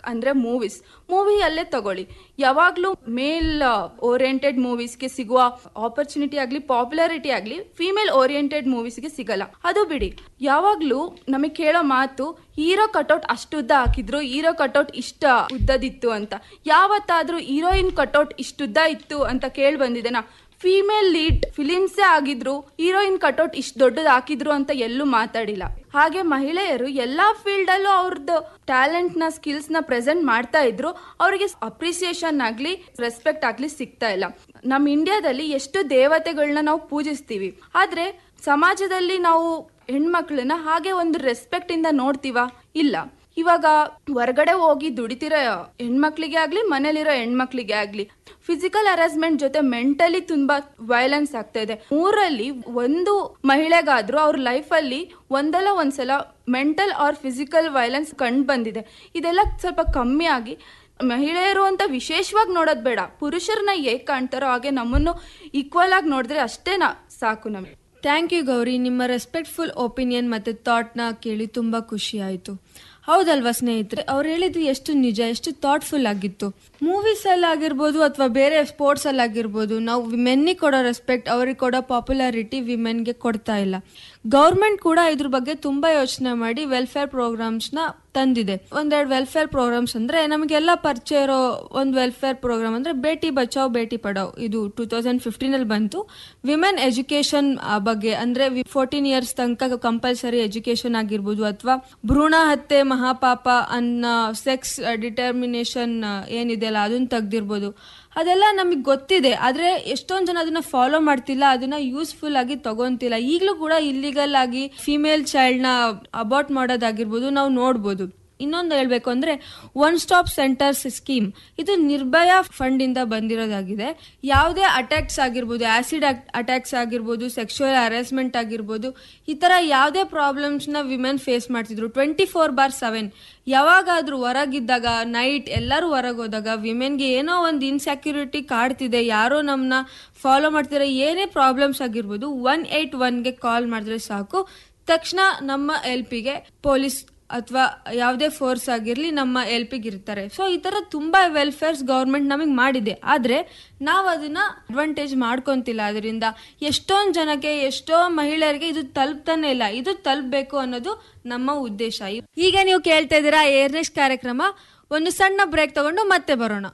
ಅಂದ್ರೆ ಮೂವೀಸ್ ಮೂವಿಯಲ್ಲೇ ತಗೊಳ್ಳಿ ಯಾವಾಗ್ಲೂ ಮೇಲ್ ಓರಿಯೆಂಟೆಡ್ ಮೂವೀಸ್ಗೆ ಸಿಗುವ ಆಪರ್ಚುನಿಟಿ ಆಗ್ಲಿ ಪಾಪ್ಯುಲಾರಿಟಿ ಆಗ್ಲಿ ಫಿಮೇಲ್ ಓರಿಯೆಂಟೆಡ್ ಮೂವೀಸ್ಗೆ ಸಿಗಲ್ಲ ಅದು ಬಿಡಿ ಯಾವಾಗ್ಲೂ ನಮಗೆ ಕೇಳೋ ಮಾತು ಹೀರೋ ಕಟೌಟ್ ಅಷ್ಟು ಉದ್ದ ಹಾಕಿದ್ರು ಹೀರೋ ಕಟೌಟ್ ಇಷ್ಟ ಉದ್ದದಿತ್ತು ಅಂತ ಯಾವತ್ತಾದ್ರೂ ಹೀರೋಯಿನ್ ಕಟೌಟ್ ಇಷ್ಟುದ್ದ ಇತ್ತು ಅಂತ ಕೇಳಿ ಬಂದಿದೆನಾ ಫಿಮೇಲ್ ಲೀಡ್ ಫಿಲಿಮ್ಸೇ ಆಗಿದ್ರು ಹೀರೋಯಿನ್ ಕಟೌಟ್ ಇಷ್ಟು ದೊಡ್ಡದು ಹಾಕಿದ್ರು ಅಂತ ಎಲ್ಲೂ ಮಾತಾಡಿಲ್ಲ ಹಾಗೆ ಮಹಿಳೆಯರು ಎಲ್ಲಾ ಫೀಲ್ಡ್ ಅಲ್ಲೂ ಅವ್ರದ್ದು ಟ್ಯಾಲೆಂಟ್ ನ ಸ್ಕಿಲ್ಸ್ ನ ಪ್ರೆಸೆಂಟ್ ಮಾಡ್ತಾ ಇದ್ರು ಅವರಿಗೆ ಅಪ್ರಿಸಿಯೇಷನ್ ಆಗ್ಲಿ ರೆಸ್ಪೆಕ್ಟ್ ಆಗ್ಲಿ ಸಿಗ್ತಾ ಇಲ್ಲ ನಮ್ಮ ಇಂಡಿಯಾದಲ್ಲಿ ಎಷ್ಟು ದೇವತೆಗಳನ್ನ ನಾವು ಪೂಜಿಸ್ತೀವಿ ಆದ್ರೆ ಸಮಾಜದಲ್ಲಿ ನಾವು ಹೆಣ್ಮಕ್ಳನ್ನ ಹಾಗೆ ಒಂದು ರೆಸ್ಪೆಕ್ಟ್ ಇಂದ ನೋಡ್ತೀವ ಇಲ್ಲ ಇವಾಗ ಹೊರಗಡೆ ಹೋಗಿ ದುಡಿತಿರೋ ಹೆಣ್ಮಕ್ಳಿಗೆ ಆಗ್ಲಿ ಮನೇಲಿರೋ ಹೆಣ್ಮಕ್ಳಿಗೆ ಆಗ್ಲಿ ಫಿಸಿಕಲ್ ಹರಾಸ್ಮೆಂಟ್ ಜೊತೆ ಮೆಂಟಲಿ ತುಂಬಾ ವೈಲೆನ್ಸ್ ಆಗ್ತಾ ಇದೆ ಮೂರಲ್ಲಿ ಒಂದು ಮಹಿಳೆಗಾದ್ರೂ ಅವ್ರ ಲೈಫಲ್ಲಿ ಒಂದಲ್ಲ ಒಂದ್ಸಲ ಮೆಂಟಲ್ ಆರ್ ಫಿಸಿಕಲ್ ವೈಲೆನ್ಸ್ ಕಂಡು ಬಂದಿದೆ ಇದೆಲ್ಲ ಸ್ವಲ್ಪ ಕಮ್ಮಿ ಆಗಿ ಮಹಿಳೆಯರು ಅಂತ ವಿಶೇಷವಾಗಿ ನೋಡೋದ್ ಬೇಡ ಪುರುಷರನ್ನ ಹೇಗ್ ಕಾಣ್ತಾರೋ ಹಾಗೆ ನಮ್ಮನ್ನು ಈಕ್ವಲ್ ಆಗಿ ನೋಡಿದ್ರೆ ಅಷ್ಟೇನಾ ಸಾಕು ನಮಗೆ ಥ್ಯಾಂಕ್ ಯು ಗೌರಿ ನಿಮ್ಮ ರೆಸ್ಪೆಕ್ಟ್ಫುಲ್ ಒಪಿನಿಯನ್ ಮತ್ತೆ ಥಾಟ್ನ ಕೇಳಿ ತುಂಬಾ ಖುಷಿ ಆಯಿತು ಹೌದಲ್ವಾ ಸ್ನೇಹಿತರೆ ಅವ್ರು ಹೇಳಿದ್ದು ಎಷ್ಟು ನಿಜ ಎಷ್ಟು ಥಾಟ್ಫುಲ್ ಆಗಿತ್ತು ಮೂವೀಸ್ ಅಲ್ಲಿ ಆಗಿರ್ಬೋದು ಅಥವಾ ಬೇರೆ ಸ್ಪೋರ್ಟ್ಸ್ ಅಲ್ಲಿ ಆಗಿರ್ಬೋದು ನಾವು ವಿಮೆನ್ನಿಗೆ ಕೊಡೋ ರೆಸ್ಪೆಕ್ಟ್ ಅವ್ರಿಗೆ ಕೊಡೋ ಪಾಪ್ಯುಲಾರಿಟಿ ವಿಮೆನ್ಗೆ ಕೊಡ್ತಾ ಇಲ್ಲ ಗೌರ್ಮೆಂಟ್ ಕೂಡ ಇದ್ರ ಬಗ್ಗೆ ತುಂಬಾ ಯೋಚನೆ ಮಾಡಿ ವೆಲ್ಫೇರ್ ಪ್ರೋಗ್ರಾಮ್ಸ್ನ ತಂದಿದೆ ಒಂದೆರಡು ವೆಲ್ಫೇರ್ ಪ್ರೋಗ್ರಾಮ್ಸ್ ಅಂದ್ರೆ ನಮಗೆಲ್ಲ ಪರಿಚಯ ಇರೋ ಒಂದು ವೆಲ್ಫೇರ್ ಪ್ರೋಗ್ರಾಮ್ ಅಂದ್ರೆ ಬೇಟಿ ಬಚಾವ್ ಬೇಟಿ ಪಡಾವ್ ಇದು ಟೂ ತೌಸಂಡ್ ಫಿಫ್ಟೀನ್ ಅಲ್ಲಿ ಬಂತು ವಿಮೆನ್ ಎಜುಕೇಶನ್ ಬಗ್ಗೆ ಅಂದ್ರೆ ಫೋರ್ಟೀನ್ ಇಯರ್ಸ್ ತನಕ ಕಂಪಲ್ಸರಿ ಎಜುಕೇಶನ್ ಆಗಿರ್ಬೋದು ಅಥವಾ ಭ್ರೂಣ ಹತ್ಯೆ ಮಹಾಪಾಪ ಅನ್ನೋ ಸೆಕ್ಸ್ ಡಿಟರ್ಮಿನೇಷನ್ ಏನಿದೆಯಲ್ಲ ಅದನ್ನ ತೆಗ್ದಿರ್ಬೋದು ಅದೆಲ್ಲ ನಮಗೆ ಗೊತ್ತಿದೆ ಆದ್ರೆ ಎಷ್ಟೊಂದು ಜನ ಅದನ್ನ ಫಾಲೋ ಮಾಡ್ತಿಲ್ಲ ಅದನ್ನ ಯೂಸ್ಫುಲ್ ಆಗಿ ತಗೊಂತಿಲ್ಲ ಈಗಲೂ ಕೂಡ ಇಲ್ಲಿಗಲ್ ಆಗಿ ಫಿಮೇಲ್ ಚೈಲ್ಡ್ ನ ಅಬಾರ್ಟ್ ಮಾಡೋದಾಗಿರ್ಬೋದು ನಾವು ನೋಡ್ಬೋದು ಇನ್ನೊಂದು ಹೇಳ್ಬೇಕು ಅಂದ್ರೆ ಒನ್ ಸ್ಟಾಪ್ ಸೆಂಟರ್ಸ್ ಸ್ಕೀಮ್ ಇದು ನಿರ್ಭಯ ಫಂಡ್ ಇಂದ ಬಂದಿರೋದಾಗಿದೆ ಯಾವುದೇ ಅಟ್ಯಾಕ್ಸ್ ಆಗಿರ್ಬೋದು ಆಸಿಡ್ ಅಟ್ಯಾಕ್ಸ್ ಆಗಿರ್ಬೋದು ಸೆಕ್ಷುವಲ್ ಹರಾಸ್ಮೆಂಟ್ ಆಗಿರ್ಬೋದು ಈ ತರ ಯಾವುದೇ ಪ್ರಾಬ್ಲಮ್ಸ್ ನ ವಿಮೆನ್ ಫೇಸ್ ಮಾಡ್ತಿದ್ರು ಟ್ವೆಂಟಿ ಫೋರ್ ಬಾರ್ ಸೆವೆನ್ ಯಾವಾಗಾದ್ರೂ ಹೊರಗಿದ್ದಾಗ ನೈಟ್ ಎಲ್ಲರೂ ಹೊರಗೆ ಹೋದಾಗ ವಿಮೆನ್ಗೆ ಏನೋ ಒಂದು ಇನ್ಸೆಕ್ಯೂರಿಟಿ ಕಾಡ್ತಿದೆ ಯಾರೋ ನಮ್ಮನ್ನ ಫಾಲೋ ಮಾಡ್ತಿದ್ದಾರೆ ಏನೇ ಪ್ರಾಬ್ಲಮ್ಸ್ ಆಗಿರ್ಬೋದು ಒನ್ ಏಟ್ ಒನ್ಗೆ ಕಾಲ್ ಮಾಡಿದ್ರೆ ಸಾಕು ತಕ್ಷಣ ನಮ್ಮ ಎಲ್ ಪಿಗೆ ಪೊಲೀಸ್ ಅಥವಾ ಯಾವುದೇ ಫೋರ್ಸ್ ಆಗಿರಲಿ ನಮ್ಮ ಎಲ್ ಪಿಗೆ ಇರ್ತಾರೆ ಸೊ ಈ ತರ ತುಂಬಾ ವೆಲ್ಫೇರ್ಸ್ ಗೌರ್ಮೆಂಟ್ ನಮಗೆ ಮಾಡಿದೆ ಆದ್ರೆ ನಾವು ಅದನ್ನ ಅಡ್ವಾಂಟೇಜ್ ಮಾಡ್ಕೊಂತಿಲ್ಲ ಅದರಿಂದ ಎಷ್ಟೊಂದು ಜನಕ್ಕೆ ಎಷ್ಟೋ ಮಹಿಳೆಯರಿಗೆ ಇದು ತಲುಪ್ತಾನೆ ಇಲ್ಲ ಇದು ತಲುಪಬೇಕು ಅನ್ನೋದು ನಮ್ಮ ಉದ್ದೇಶ ಈಗ ನೀವು ಕೇಳ್ತಾ ಇದ್ದೀರಾ ಏರ್ನೆಸ್ ಕಾರ್ಯಕ್ರಮ ಒಂದು ಸಣ್ಣ ಬ್ರೇಕ್ ತಗೊಂಡು ಮತ್ತೆ ಬರೋಣ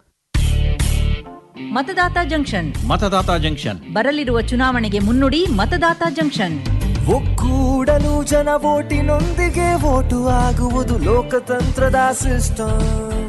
ಮತದಾತ ಜಂಕ್ಷನ್ ಮತದಾತ ಜಂಕ್ಷನ್ ಬರಲಿರುವ ಚುನಾವಣೆಗೆ ಮುನ್ನುಡಿ ಮತದಾತ ಜಂಕ್ಷನ್ ಒಕ್ಕೂಡಲು ಜನ ಓಟಿನೊಂದಿಗೆ ಓಟು ಆಗುವುದು ಲೋಕತಂತ್ರದ ಸಿಸ್ಟಮ್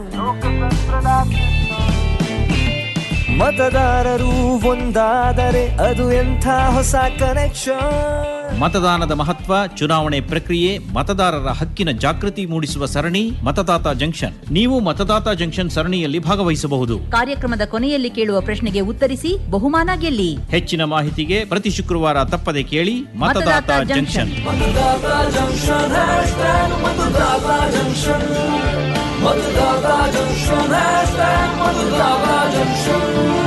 ಮತದಾರರು ಒಂದಾದರೆ ಅದು ಎಂಥ ಹೊಸ ಕನೆಕ್ಷನ್ ಮತದಾನದ ಮಹತ್ವ ಚುನಾವಣೆ ಪ್ರಕ್ರಿಯೆ ಮತದಾರರ ಹಕ್ಕಿನ ಜಾಗೃತಿ ಮೂಡಿಸುವ ಸರಣಿ ಮತದಾತ ಜಂಕ್ಷನ್ ನೀವು ಮತದಾತ ಜಂಕ್ಷನ್ ಸರಣಿಯಲ್ಲಿ ಭಾಗವಹಿಸಬಹುದು ಕಾರ್ಯಕ್ರಮದ ಕೊನೆಯಲ್ಲಿ ಕೇಳುವ ಪ್ರಶ್ನೆಗೆ ಉತ್ತರಿಸಿ ಬಹುಮಾನ ಗೆಲ್ಲಿ ಹೆಚ್ಚಿನ ಮಾಹಿತಿಗೆ ಪ್ರತಿ ಶುಕ್ರವಾರ ತಪ್ಪದೆ ಕೇಳಿ ಮತದಾತ ಮತದಾತ ಜಂಕ್ಷನ್ ಮತದಾತ ಜಂಕ್ಷನ್ ಹ್ಯಾಶ್ಟ್ಯಾಗ್ ಮತದಾತ ಜಂಕ್ಷನ್ ಮತದಾತ ಜಂಕ್ಷನ್ ಹ್ಯಾಶ್ಟ್ಯಾಗ್ ಮತದಾತ ಜಂಕ್ಷನ್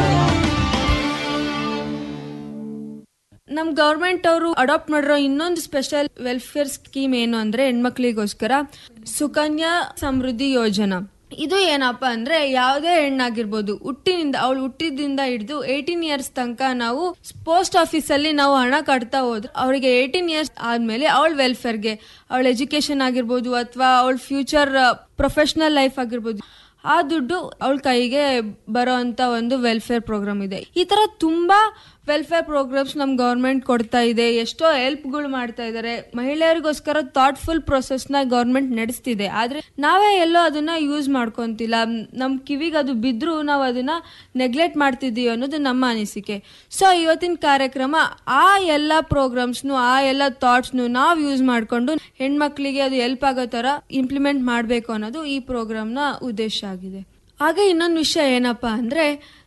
ನಮ್ ಗೌರ್ಮೆಂಟ್ ಅವರು ಅಡಾಪ್ಟ್ ಮಾಡಿರೋ ಇನ್ನೊಂದು ಸ್ಪೆಷಲ್ ವೆಲ್ಫೇರ್ ಸ್ಕೀಮ್ ಏನು ಅಂದ್ರೆ ಹೆಣ್ಮಕ್ಳಿಗೋಸ್ಕರ ಸುಕನ್ಯಾ ಸಮೃದ್ಧಿ ಯೋಜನಾ ಇದು ಏನಪ್ಪ ಅಂದ್ರೆ ಯಾವುದೇ ಹೆಣ್ಣಾಗಿರ್ಬೋದು ಹುಟ್ಟಿನಿಂದ ಅವಳು ಹುಟ್ಟಿದಿಂದ ಹಿಡಿದು ಏಯ್ಟೀನ್ ಇಯರ್ಸ್ ತನಕ ನಾವು ಪೋಸ್ಟ್ ಆಫೀಸ್ ಅಲ್ಲಿ ನಾವು ಹಣ ಕಟ್ತಾ ಹೋದ್ರೆ ಅವಳಿಗೆ ಏಯ್ಟೀನ್ ಇಯರ್ಸ್ ಆದ್ಮೇಲೆ ಅವಳ ವೆಲ್ಫೇರ್ಗೆ ಅವಳ ಎಜುಕೇಶನ್ ಆಗಿರ್ಬೋದು ಅಥವಾ ಅವಳ ಫ್ಯೂಚರ್ ಪ್ರೊಫೆಷನಲ್ ಲೈಫ್ ಆಗಿರ್ಬೋದು ಆ ದುಡ್ಡು ಅವಳ ಕೈಗೆ ಬರೋ ಅಂತ ಒಂದು ವೆಲ್ಫೇರ್ ಪ್ರೋಗ್ರಾಮ್ ಇದೆ ಈ ತರ ತುಂಬಾ ವೆಲ್ಫೇರ್ ಪ್ರೋಗ್ರಾಮ್ಸ್ ನಮ್ ಗೌರ್ಮೆಂಟ್ ಕೊಡ್ತಾ ಇದೆ ಎಷ್ಟೋ ಹೆಲ್ಪ್ಗಳು ಮಾಡ್ತಾ ಇದ್ದಾರೆ ಮಹಿಳೆಯರಿಗೋಸ್ಕರ ಥಾಟ್ಫುಲ್ ನ ಗೌರ್ಮೆಂಟ್ ನಡೆಸ್ತಿದೆ ಆದ್ರೆ ನಾವೇ ಎಲ್ಲೋ ಅದನ್ನ ಯೂಸ್ ಮಾಡ್ಕೊಂತಿಲ್ಲ ನಮ್ ಕಿವಿಗೆ ಅದು ಬಿದ್ರೂ ನಾವು ಅದನ್ನ ನೆಗ್ಲೆಕ್ಟ್ ಮಾಡ್ತಿದೀವಿ ಅನ್ನೋದು ನಮ್ಮ ಅನಿಸಿಕೆ ಸೊ ಇವತ್ತಿನ ಕಾರ್ಯಕ್ರಮ ಆ ಎಲ್ಲ ಪ್ರೋಗ್ರಾಮ್ಸ್ನು ಆ ಎಲ್ಲ ಥಾಟ್ಸ್ನು ನಾವು ಯೂಸ್ ಮಾಡ್ಕೊಂಡು ಹೆಣ್ಮಕ್ಳಿಗೆ ಅದು ಹೆಲ್ಪ್ ಆಗೋ ತರ ಇಂಪ್ಲಿಮೆಂಟ್ ಮಾಡಬೇಕು ಅನ್ನೋದು ಈ ಪ್ರೋಗ್ರಾಮ್ನ ಉದ್ದೇಶ ಆಗಿದೆ ಹಾಗೆ ಇನ್ನೊಂದು ವಿಷಯ ಏನಪ್ಪಾ ಅಂದ್ರೆ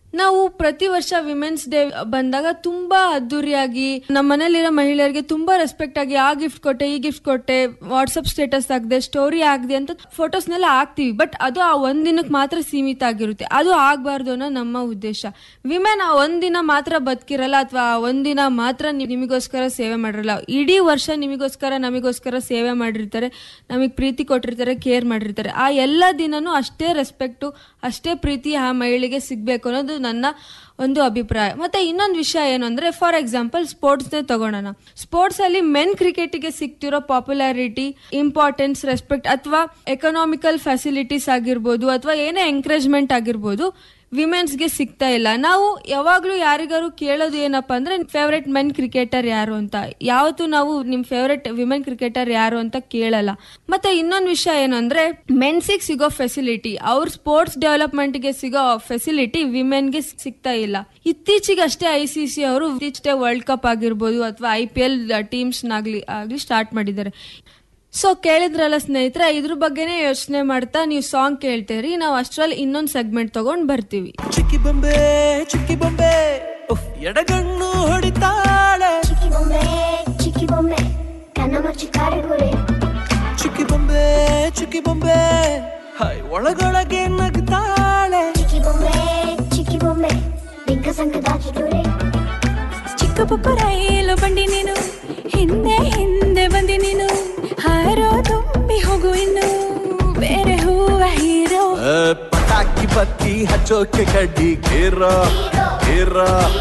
ನಾವು ಪ್ರತಿ ವರ್ಷ ವಿಮೆನ್ಸ್ ಡೇ ಬಂದಾಗ ತುಂಬಾ ಅದ್ದೂರಿಯಾಗಿ ನಮ್ಮ ಮನೇಲಿರೋ ಮಹಿಳೆಯರಿಗೆ ತುಂಬಾ ರೆಸ್ಪೆಕ್ಟ್ ಆಗಿ ಆ ಗಿಫ್ಟ್ ಕೊಟ್ಟೆ ಈ ಗಿಫ್ಟ್ ಕೊಟ್ಟೆ ವಾಟ್ಸಪ್ ಸ್ಟೇಟಸ್ ಆಗದೆ ಸ್ಟೋರಿ ಆಗದೆ ಅಂತ ಫೋಟೋಸ್ನೆಲ್ಲ ಹಾಕ್ತಿವಿ ಬಟ್ ಅದು ಆ ಒಂದ್ ದಿನಕ್ಕೆ ಮಾತ್ರ ಸೀಮಿತ ಆಗಿರುತ್ತೆ ಅದು ಆಗ್ಬಾರ್ದು ಅನ್ನೋ ನಮ್ಮ ಉದ್ದೇಶ ವಿಮೆನ್ ಆ ಒಂದಿನ ಮಾತ್ರ ಬದುಕಿರಲ್ಲ ಅಥವಾ ಆ ಒಂದಿನ ಮಾತ್ರ ನಿ- ನಿಮಗೋಸ್ಕರ ಸೇವೆ ಮಾಡಿರಲ್ಲ ಇಡೀ ವರ್ಷ ನಿಮಗೋಸ್ಕರ ನಮಗೋಸ್ಕರ ಸೇವೆ ಮಾಡಿರ್ತಾರೆ ನಮಗೆ ಪ್ರೀತಿ ಕೊಟ್ಟಿರ್ತಾರೆ ಕೇರ್ ಮಾಡಿರ್ತಾರೆ ಆ ಎಲ್ಲ ದಿನನೂ ಅಷ್ಟೇ ರೆಸ್ಪೆಕ್ಟು ಅಷ್ಟೇ ಪ್ರೀತಿ ಆ ಮಹಿಳೆಗೆ ಸಿಗ್ಬೇಕು ಅನ್ನೋದು ನನ್ನ ಒಂದು ಅಭಿಪ್ರಾಯ ಮತ್ತೆ ಇನ್ನೊಂದು ವಿಷಯ ಏನು ಅಂದ್ರೆ ಫಾರ್ ಎಕ್ಸಾಂಪಲ್ ಸ್ಪೋರ್ಟ್ಸ್ನೇ ತಗೊಳ್ಳೋಣ ಸ್ಪೋರ್ಟ್ಸ್ ಅಲ್ಲಿ ಮೆನ್ ಕ್ರಿಕೆಟ್ಗೆ ಸಿಗ್ತಿರೋ ಪಾಪ್ಯುಲಾರಿಟಿ ಇಂಪಾರ್ಟೆನ್ಸ್ ರೆಸ್ಪೆಕ್ಟ್ ಅಥವಾ ಎಕನಾಮಿಕಲ್ ಫೆಸಿಲಿಟೀಸ್ ಆಗಿರ್ಬೋದು ಅಥವಾ ಏನೇ ಎಂಕರೇಜ್ಮೆಂಟ್ ಆಗಿರ್ಬೋದು ವಿಮೆನ್ಸ್ಗೆ ಸಿಗ್ತಾ ಇಲ್ಲ ನಾವು ಯಾವಾಗ್ಲೂ ಯಾರಿಗಾರು ಕೇಳೋದು ಏನಪ್ಪಾ ಅಂದ್ರೆ ಫೇವ್ರೆಟ್ ಮೆನ್ ಕ್ರಿಕೆಟರ್ ಯಾರು ಅಂತ ಯಾವತ್ತು ನಾವು ನಿಮ್ ಫೇವ್ರೆಟ್ ವಿಮೆನ್ ಕ್ರಿಕೆಟರ್ ಯಾರು ಅಂತ ಕೇಳಲ್ಲ ಮತ್ತೆ ಇನ್ನೊಂದು ವಿಷಯ ಏನು ಅಂದ್ರೆ ಮೆನ್ಸಿಗೆ ಸಿಗೋ ಫೆಸಿಲಿಟಿ ಅವ್ರ ಸ್ಪೋರ್ಟ್ಸ್ ಡೆವಲಪ್ಮೆಂಟ್ಗೆ ಸಿಗೋ ಫೆಸಿಲಿಟಿ ವಿಮೆನ್ಗೆ ಸಿಗ್ತಾ ಇಲ್ಲ ಇತ್ತೀಚೆಗೆ ಅಷ್ಟೇ ಐ ಸಿ ಸಿ ಅವರು ಇತ್ತೀಚೆಗೆ ವರ್ಲ್ಡ್ ಕಪ್ ಆಗಿರ್ಬೋದು ಅಥವಾ ಐ ಪಿ ಎಲ್ ಟೀಮ್ಸ್ ನಾಗ್ಲಿ ಆಗ್ಲಿ ಸ್ಟಾರ್ಟ್ ಮಾಡಿದ್ದಾರೆ ಸೊ ಕೇಳಿದ್ರಲ್ಲ ಸ್ನೇಹಿತರೆ ಇದ್ರ ಬಗ್ಗೆನೇ ಯೋಚನೆ ಮಾಡ್ತಾ ನೀವು ಸಾಂಗ್ ಕೇಳ್ತೀರಿ ನಾವು ಅಷ್ಟ್ರಲ್ಲಿ ಇನ್ನೊಂದು ಸೆಗ್ಮೆಂಟ್ ತಗೊಂಡ್ ಬರ್ತೀವಿ ಚಿಕ್ಕಿ ಬೊಂಬೆ ಚಿಕ್ಕಿ ಬೊಂಬೆ ಉಫ್, ಎಡಗಣ್ಣು ಹೊಡಿತಾಳೆ ಚಿಕ್ಕಿ ಬೊಂಬೆ ಚಿಕ್ಕಿ ಬೊಂಬೆ ಕಣ್ಣ ಮುಚ್ಚಿ ಕಾಡುಗುರೆ ಚಿಕ್ಕಿ ಬೊಂಬೆ ಚಿಕ್ಕಿ ಬೊಂಬೆ ಹಾಯ್ ಒಳಗೊಳಗೆ ನಗ್ತಾಳೆ ಚಿಕ್ಕಿ ಬೊಂಬೆ ಚಿಕ್ಕಿ ಬೊಂಬೆ ಬಿಂಕ ಸಂಕ ದಾಚಿಡುರೆ ಚಿಕ್ಕ ಪುಪ್ಪ ರೈಲು ಬಂಡಿ ನೀನು ಹಿಂದೆ ಹಿಂದೆ ಬಂದಿ ನೀನು ಹಾರೋ ತುಂಬಿ ಹೋಗು ಇನ್ನು ಬೇರೆ ಹೂವ ಹೀರೋ ಆ, ಪಟಾಕಿ ಬತ್ತಿ ಹಚ್ಚೋಕೆ ಕಡ್ಡಿ ಕೇರ ಕೇರ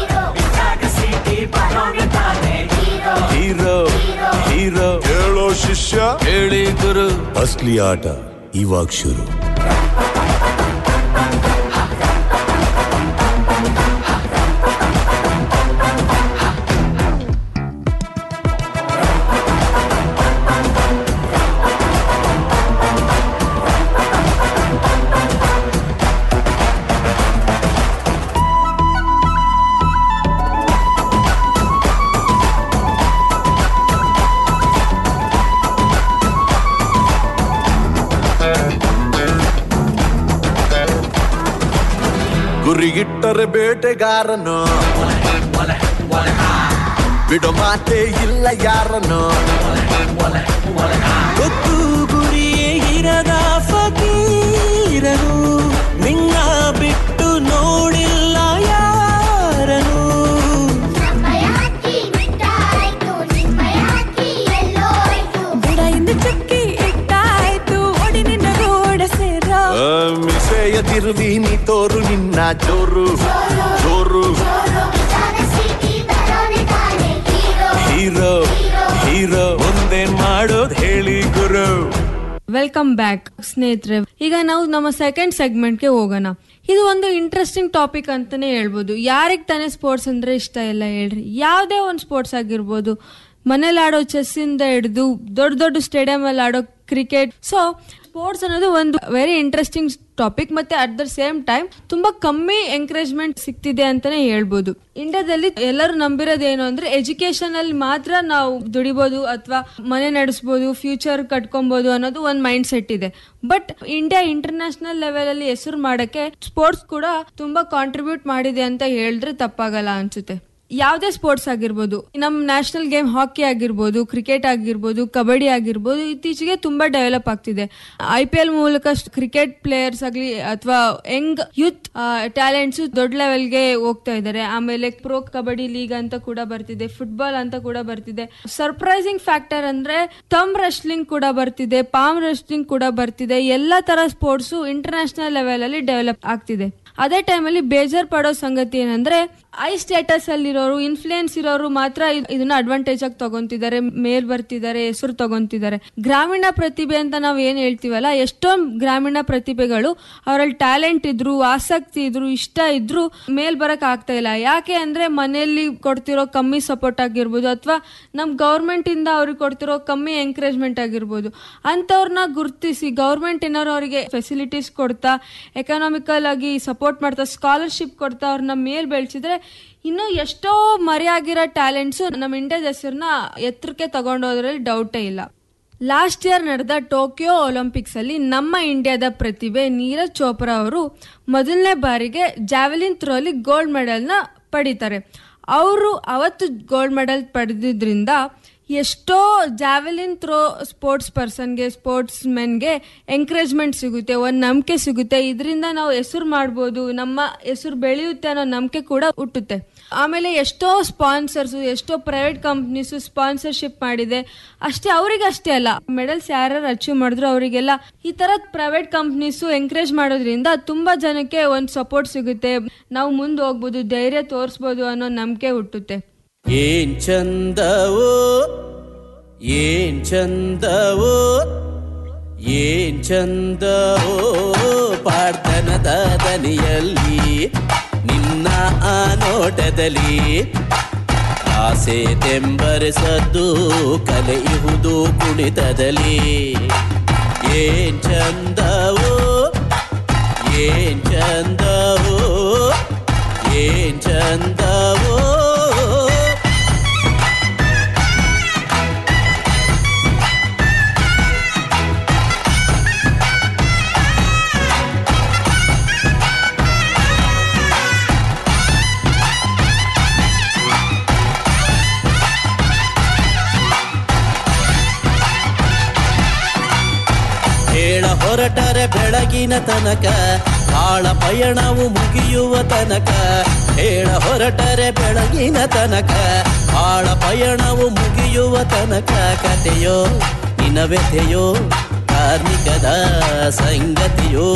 ಹೀರೋ ಹೀರೋ ಹೇಳೋ ಶಿಷ್ಯ ಹೇಳಿ ಗುರು ಅಸ್ಲಿ ಆಟ ಇವಾಗ ಶುರು ಗುರಿಗಿಟ್ಟರೆ ಬೇಟೆಗಾರನು ಬಿಡೋ ಮಾತೆ ಇಲ್ಲ ಯಾರನು ಗೊತ್ತು ಗುರಿಯೇ ಇರದ ಫಕೀರನು ನಿನ್ನ ಬಿಟ್ಟು ನೋಡಿಲ್ಲ ಯಾರನು ನಮ್ಮಯ ಹಕ್ಕಿ ಬಿಟ್ಟಾಯ್ತು ನಿಮ್ಮಯ ಹಕ್ಕಿ ಎಲ್ಲೋಯ್ತು ಬುಡ ಇಂದ ಚಕ್ಕಿ ಇಟ್ಟಾಯ್ತು ಒಡಿ ನಿನ್ನ ರೋಡ ಸೇರ ಆ, ಮಿಸೆಯ ತಿರುವಿ ನೀ ತೋರು ನಿನ್ನ ಜೋರು ಜೋರು ನಿಧಾನ ಸಿಟಿ ಬರೋನೆ ತಾನೆ ಹೀರೋ ಹೀರೋ ಹೀರೋ ಒಂದೇನ್ ಮಾಡೋದ್ ಹೇಳಿ ಗುರು ವೆಲ್ಕಮ್ ಬ್ಯಾಕ್ ಸ್ನೇಹಿತರೆ ಈಗ ನಾವು ನಮ್ಮ ಸೆಕೆಂಡ್ ಸೆಗ್ಮೆಂಟ್ಗೆ ಹೋಗೋಣ ಇದು ಒಂದು ಇಂಟ್ರೆಸ್ಟಿಂಗ್ ಟಾಪಿಕ್ ಅಂತಾನೆ ಹೇಳ್ಬೋದು ಯಾರಿಗೆ ತಾನೇ ಸ್ಪೋರ್ಟ್ಸ್ ಅಂದ್ರೆ ಇಷ್ಟ ಇಲ್ಲ ಹೇಳ್ರಿ ಯಾವುದೇ ಒಂದು ಸ್ಪೋರ್ಟ್ಸ್ ಆಗಿರ್ಬೋದು ಮನೇಲಿ ಆಡೋ ಚೆಸ್ ಇಂದ ಹಿಡಿದು ದೊಡ್ಡ ದೊಡ್ಡ ಸ್ಟೇಡಿಯಂ ಅಲ್ಲಿ ಆಡೋ ಕ್ರಿಕೆಟ್ ಸೊ ಸ್ಪೋರ್ಟ್ಸ್ ಅನ್ನೋದು ಒಂದು ವೆರಿ ಇಂಟ್ರೆಸ್ಟಿಂಗ್ ಟಾಪಿಕ್ ಮತ್ತೆ ಅಟ್ ದ ಸೇಮ್ ಟೈಮ್ ತುಂಬಾ ಕಮ್ಮಿ ಎಂಕರೇಜ್ಮೆಂಟ್ ಸಿಗ್ತಿದೆ ಅಂತಾನೆ ಹೇಳ್ಬೋದು ಇಂಡಿಯಾದಲ್ಲಿ ಎಲ್ಲರೂ ನಂಬಿರೋದು ಏನು ಅಂದ್ರೆ ಎಜುಕೇಶನ್ ಅಲ್ಲಿ ಮಾತ್ರ ನಾವು ದುಡಿಬೋದು ಅಥವಾ ಮನೆ ನಡೆಸ್ಬೋದು ಫ್ಯೂಚರ್ ಕಟ್ಕೊಬಹುದು ಅನ್ನೋದು ಒಂದು ಮೈಂಡ್ ಸೆಟ್ ಇದೆ ಬಟ್ ಇಂಡಿಯಾ ಇಂಟರ್ನ್ಯಾಷನಲ್ ಲೆವೆಲ್ ಅಲ್ಲಿ ಹೆಸರು ಮಾಡಕ್ಕೆ ಸ್ಪೋರ್ಟ್ಸ್ ಕೂಡ ತುಂಬಾ ಕಾಂಟ್ರಿಬ್ಯೂಟ್ ಮಾಡಿದೆ ಅಂತ ಹೇಳಿದ್ರೆ ತಪ್ಪಾಗಲ್ಲ ಅನ್ಸುತ್ತೆ ಯಾವುದೇ ಸ್ಪೋರ್ಟ್ಸ್ ಆಗಿರ್ಬೋದು ನಮ್ಮ ನ್ಯಾಷನಲ್ ಗೇಮ್ ಹಾಕಿ ಆಗಿರ್ಬೋದು ಕ್ರಿಕೆಟ್ ಆಗಿರ್ಬೋದು ಕಬಡ್ಡಿ ಆಗಿರ್ಬೋದು ಇತ್ತೀಚೆಗೆ ತುಂಬಾ ಡೆವಲಪ್ ಆಗ್ತಿದೆ ಐ ಪಿ ಎಲ್ ಮೂಲಕ ಕ್ರಿಕೆಟ್ ಪ್ಲೇಯರ್ಸ್ ಆಗಲಿ ಅಥವಾ ಯಂಗ್ ಯೂತ್ ಟ್ಯಾಲೆಂಟ್ಸ್ ದೊಡ್ಡ ಲೆವೆಲ್ಗೆ ಹೋಗ್ತಾ ಇದ್ದಾರೆ ಆಮೇಲೆ ಪ್ರೋ ಕಬಡ್ಡಿ ಲೀಗ್ ಅಂತ ಕೂಡ ಬರ್ತಿದೆ ಫುಟ್ಬಾಲ್ ಅಂತ ಕೂಡ ಬರ್ತಿದೆ ಸರ್ಪ್ರೈಸಿಂಗ್ ಫ್ಯಾಕ್ಟರ್ ಅಂದ್ರೆ ತಮ್ ರೆಸ್ಲಿಂಗ್ ಕೂಡ ಬರ್ತಿದೆ ಪಾಮ್ ರೆಸ್ಲಿಂಗ್ ಕೂಡ ಬರ್ತಿದೆ ಎಲ್ಲ ತರ ಸ್ಪೋರ್ಟ್ಸ್ ಇಂಟರ್ನ್ಯಾಷನಲ್ ಲೆವೆಲ್ ಅಲ್ಲಿ ಡೆವಲಪ್ ಆಗ್ತಿದೆ ಅದೇ ಟೈಮಲ್ಲಿ ಬೇಜಾರ್ ಪಡೋ ಸಂಗತಿ ಏನಂದ್ರೆ ಐ ಸ್ಟೇಟಸ್ ಅಲ್ಲಿರೋರು ಇನ್ಫ್ಲೂಯೆನ್ಸ್ ಇರೋರು ಮಾತ್ರ ಇದ್- ಇದನ್ನ ಅಡ್ವಾಂಟೇಜ್ ಆಗಿ ತಗೊಂತಿದ್ದಾರೆ ಮೇಲ್ ಬರ್ತಿದ್ದಾರೆ ಹೆಸರು ತಗೊಂತಿದ್ದಾರೆ ಗ್ರಾಮೀಣ ಪ್ರತಿಭೆ ಅಂತ ನಾವು ಏನ್ ಹೇಳ್ತೀವಲ್ಲ ಎಷ್ಟೊಂದು ಗ್ರಾಮೀಣ ಪ್ರತಿಭೆಗಳು ಅವರಲ್ಲಿ ಟ್ಯಾಲೆಂಟ್ ಇದ್ರು ಆಸಕ್ತಿ ಇದ್ರು ಇಷ್ಟ ಇದ್ರು ಮೇಲ್ ಬರಕ್ ಆಗ್ತಾ ಇಲ್ಲ ಯಾಕೆ ಅಂದ್ರೆ ಮನೆಯಲ್ಲಿ ಕೊಡ್ತಿರೋ ಕಮ್ಮಿ ಸಪೋರ್ಟ್ ಆಗಿರ್ಬೋದು ಅಥವಾ ನಮ್ ಗೌರ್ಮೆಂಟ್ ಇಂದ ಅವ್ರಿಗೆ ಕೊಡ್ತಿರೋ ಕಮ್ಮಿ ಎಂಕರೇಜ್ಮೆಂಟ್ ಆಗಿರ್ಬೋದು ಅಂತವ್ರನ್ನ ಗುರುತಿಸಿ ಗೌರ್ಮೆಂಟ್ ಏನಾದ್ರು ಅವರಿಗೆ ಫೆಸಿಲಿಟೀಸ್ ಕೊಡ್ತಾ ಎಕನಾಮಿಕಲ್ ಆಗಿ ಸಪೋರ್ಟ್ ಮಾಡ್ತಾ ಸ್ಕಾಲರ್ಶಿಪ್ ಕೊಡ್ತಾ ಅವ್ರನ್ನ ಮೇಲ್ ಬೆಳೆಸಿದ್ರೆ ಇನ್ನು ಎಷ್ಟೋ ಮರೆಯಾಗಿರೋ ಟ್ಯಾಲೆಂಟ್ಸ್ ನಮ್ಮ ಇಂಡಿಯಾದ ಹೆಸರನ್ನ ಎತ್ತರಕ್ಕೆ ತಗೊಂಡೋದ್ರಲ್ಲಿ ಡೌಟೇ ಇಲ್ಲ ಲಾಸ್ಟ್ ಇಯರ್ ನಡೆದ ಟೋಕಿಯೋ ಒಲಿಂಪಿಕ್ಸ್ ಅಲ್ಲಿ ನಮ್ಮ ಇಂಡಿಯಾದ ಪ್ರತಿಭೆ ನೀರಜ್ ಚೋಪ್ರಾ ಅವರು ಮೊದಲನೇ ಬಾರಿಗೆ ಜಾವೆಲಿನ್ ಥ್ರೋಲಿ ಗೋಲ್ಡ್ ಮೆಡಲ್ನ ಪಡಿತಾರೆ ಅವರು ಅವತ್ತು ಗೋಲ್ಡ್ ಮೆಡಲ್ ಪಡೆದಿದ್ರಿಂದ ಎಷ್ಟೋ ಜಾವೆಲಿನ್ ಥ್ರೋ ಸ್ಪೋರ್ಟ್ಸ್ ಪರ್ಸನ್ಗೆ ಸ್ಪೋರ್ಟ್ಸ್ ಮೆನ್ಗೆ ಎಂಕರೇಜ್ಮೆಂಟ್ ಸಿಗುತ್ತೆ ಒಂದು ನಂಬಿಕೆ ಸಿಗುತ್ತೆ ಇದರಿಂದ ನಾವು ಹೆಸರು ಮಾಡ್ಬೋದು ನಮ್ಮ ಹೆಸರು ಬೆಳೆಯುತ್ತೆ ಅನ್ನೋ ನಂಬಿಕೆ ಕೂಡ ಹುಟ್ಟುತ್ತೆ ಆಮೇಲೆ ಎಷ್ಟೋ ಸ್ಪಾನ್ಸರ್ಸ್ ಎಷ್ಟೋ ಪ್ರೈವೇಟ್ ಕಂಪ್ನೀಸ್ ಸ್ಪಾನ್ಸರ್ಶಿಪ್ ಮಾಡಿದೆ ಅಷ್ಟೇ ಅವರಿಗೆ ಅಷ್ಟೇ ಅಲ್ಲ ಮೆಡಲ್ಸ್ ಯಾರು ಅಚೀವ್ ಮಾಡಿದ್ರು ಅವರಿಗೆಲ್ಲ ಈ ತರ ಪ್ರೈವೇಟ್ ಕಂಪ್ನೀಸು ಎಂಕರೇಜ್ ಮಾಡೋದ್ರಿಂದ ತುಂಬಾ ಜನಕ್ಕೆ ಒಂದು ಸಪೋರ್ಟ್ ಸಿಗುತ್ತೆ ನಾವು ಮುಂದೆ ಹೋಗ್ಬೋದು ಧೈರ್ಯ ತೋರಿಸ್ಬೋದು ಅನ್ನೋ ನಂಬಿಕೆ ಹುಟ್ಟುತ್ತೆ ಏನ್ ಚಂದವೋ ಏನ್ ಚಂದವೋ ಏನ್ ಚಂದವೋ ಪಾಡ್ತನದ ದನಿಯಲ್ಲಿ ನಿನ್ನ ಆ ನೋಟದಲ್ಲಿ ಆಸೆ ತೆಂಬರಿಸದ್ದು ಕಲೆಯುವುದು ಕುಣಿತದಲ್ಲಿ ಏನ್ ಚಂದವೋ ಏನ್ ಚಂದವೋ ಏನ್ ಚಂದವೋ ಹೇಳ ಹೊರಟರೆ ಬೆಳಗಿನ ತನಕ ಬಾಳ ಪಯಣವು ಮುಗಿಯುವ ತನಕ ಹೇಳ ಹೊರಟರೆ ಬೆಳಗಿನ ತನಕ ಬಾಳ ಪಯಣವು ಮುಗಿಯುವ ತನಕ ಕತೆಯೋ ನಿನವೆತೆಯೋ ಕಾರ್ಮಿಕದ ಸಂಗತಿಯೋ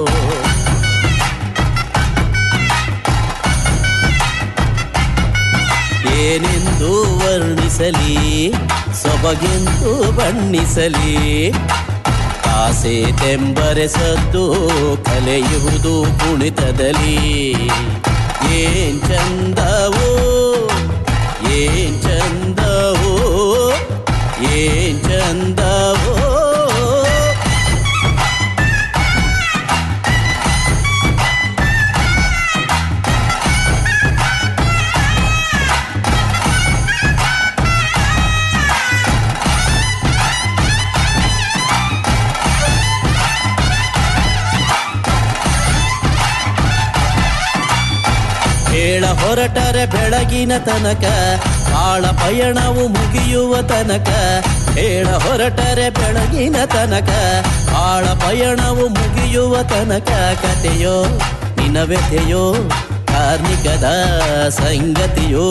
ಏನೆಂದು ವರ್ಣಿಸಲಿ ಸೊಬಗೆಂದು ಬಣ್ಣಿಸಲಿ ಆಸೆ ತೆಂಬರೆಸದ್ದು ಕಲೆಯುವುದು ಕುಣಿತದಲ್ಲಿ ಏನ್ ಚಂದವೋ ಏನ್ ಚಂದವೋ ಏನ್ ಚಂದವೋ ಹೇಳ ಹೊರಟರೆ ಬೆಳಗಿನ ತನಕ ಬಾಳ ಪಯಣವು ಮುಗಿಯುವ ತನಕ ಹೇಳ ಹೊರಟರೆ ಬೆಳಗಿನ ತನಕ ಬಾಳ ಪಯಣವು ಮುಗಿಯುವ ತನಕ ಕತೆಯೋ ನಿನವೆತೆಯೋ ಕಾರ್ಮಿಕದ ಸಂಗತಿಯೋ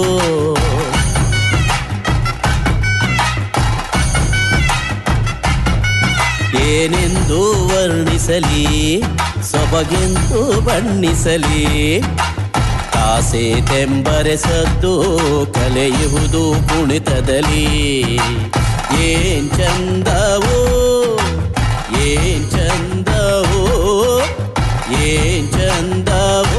ಏನೆಂದು ವರ್ಣಿಸಲಿ ಸೊಬಗೆಂದು ಬಣ್ಣಿಸಲಿ ಆಸೆ ತೆಂಬರೆಸದ್ದು ಕಲೆಯುವುದು ಕುಣಿತದಲ್ಲಿ ಏನ್ ಚಂದವೋ ಏನ್ ಚಂದವೋ ಏನ್ ಚಂದವೋ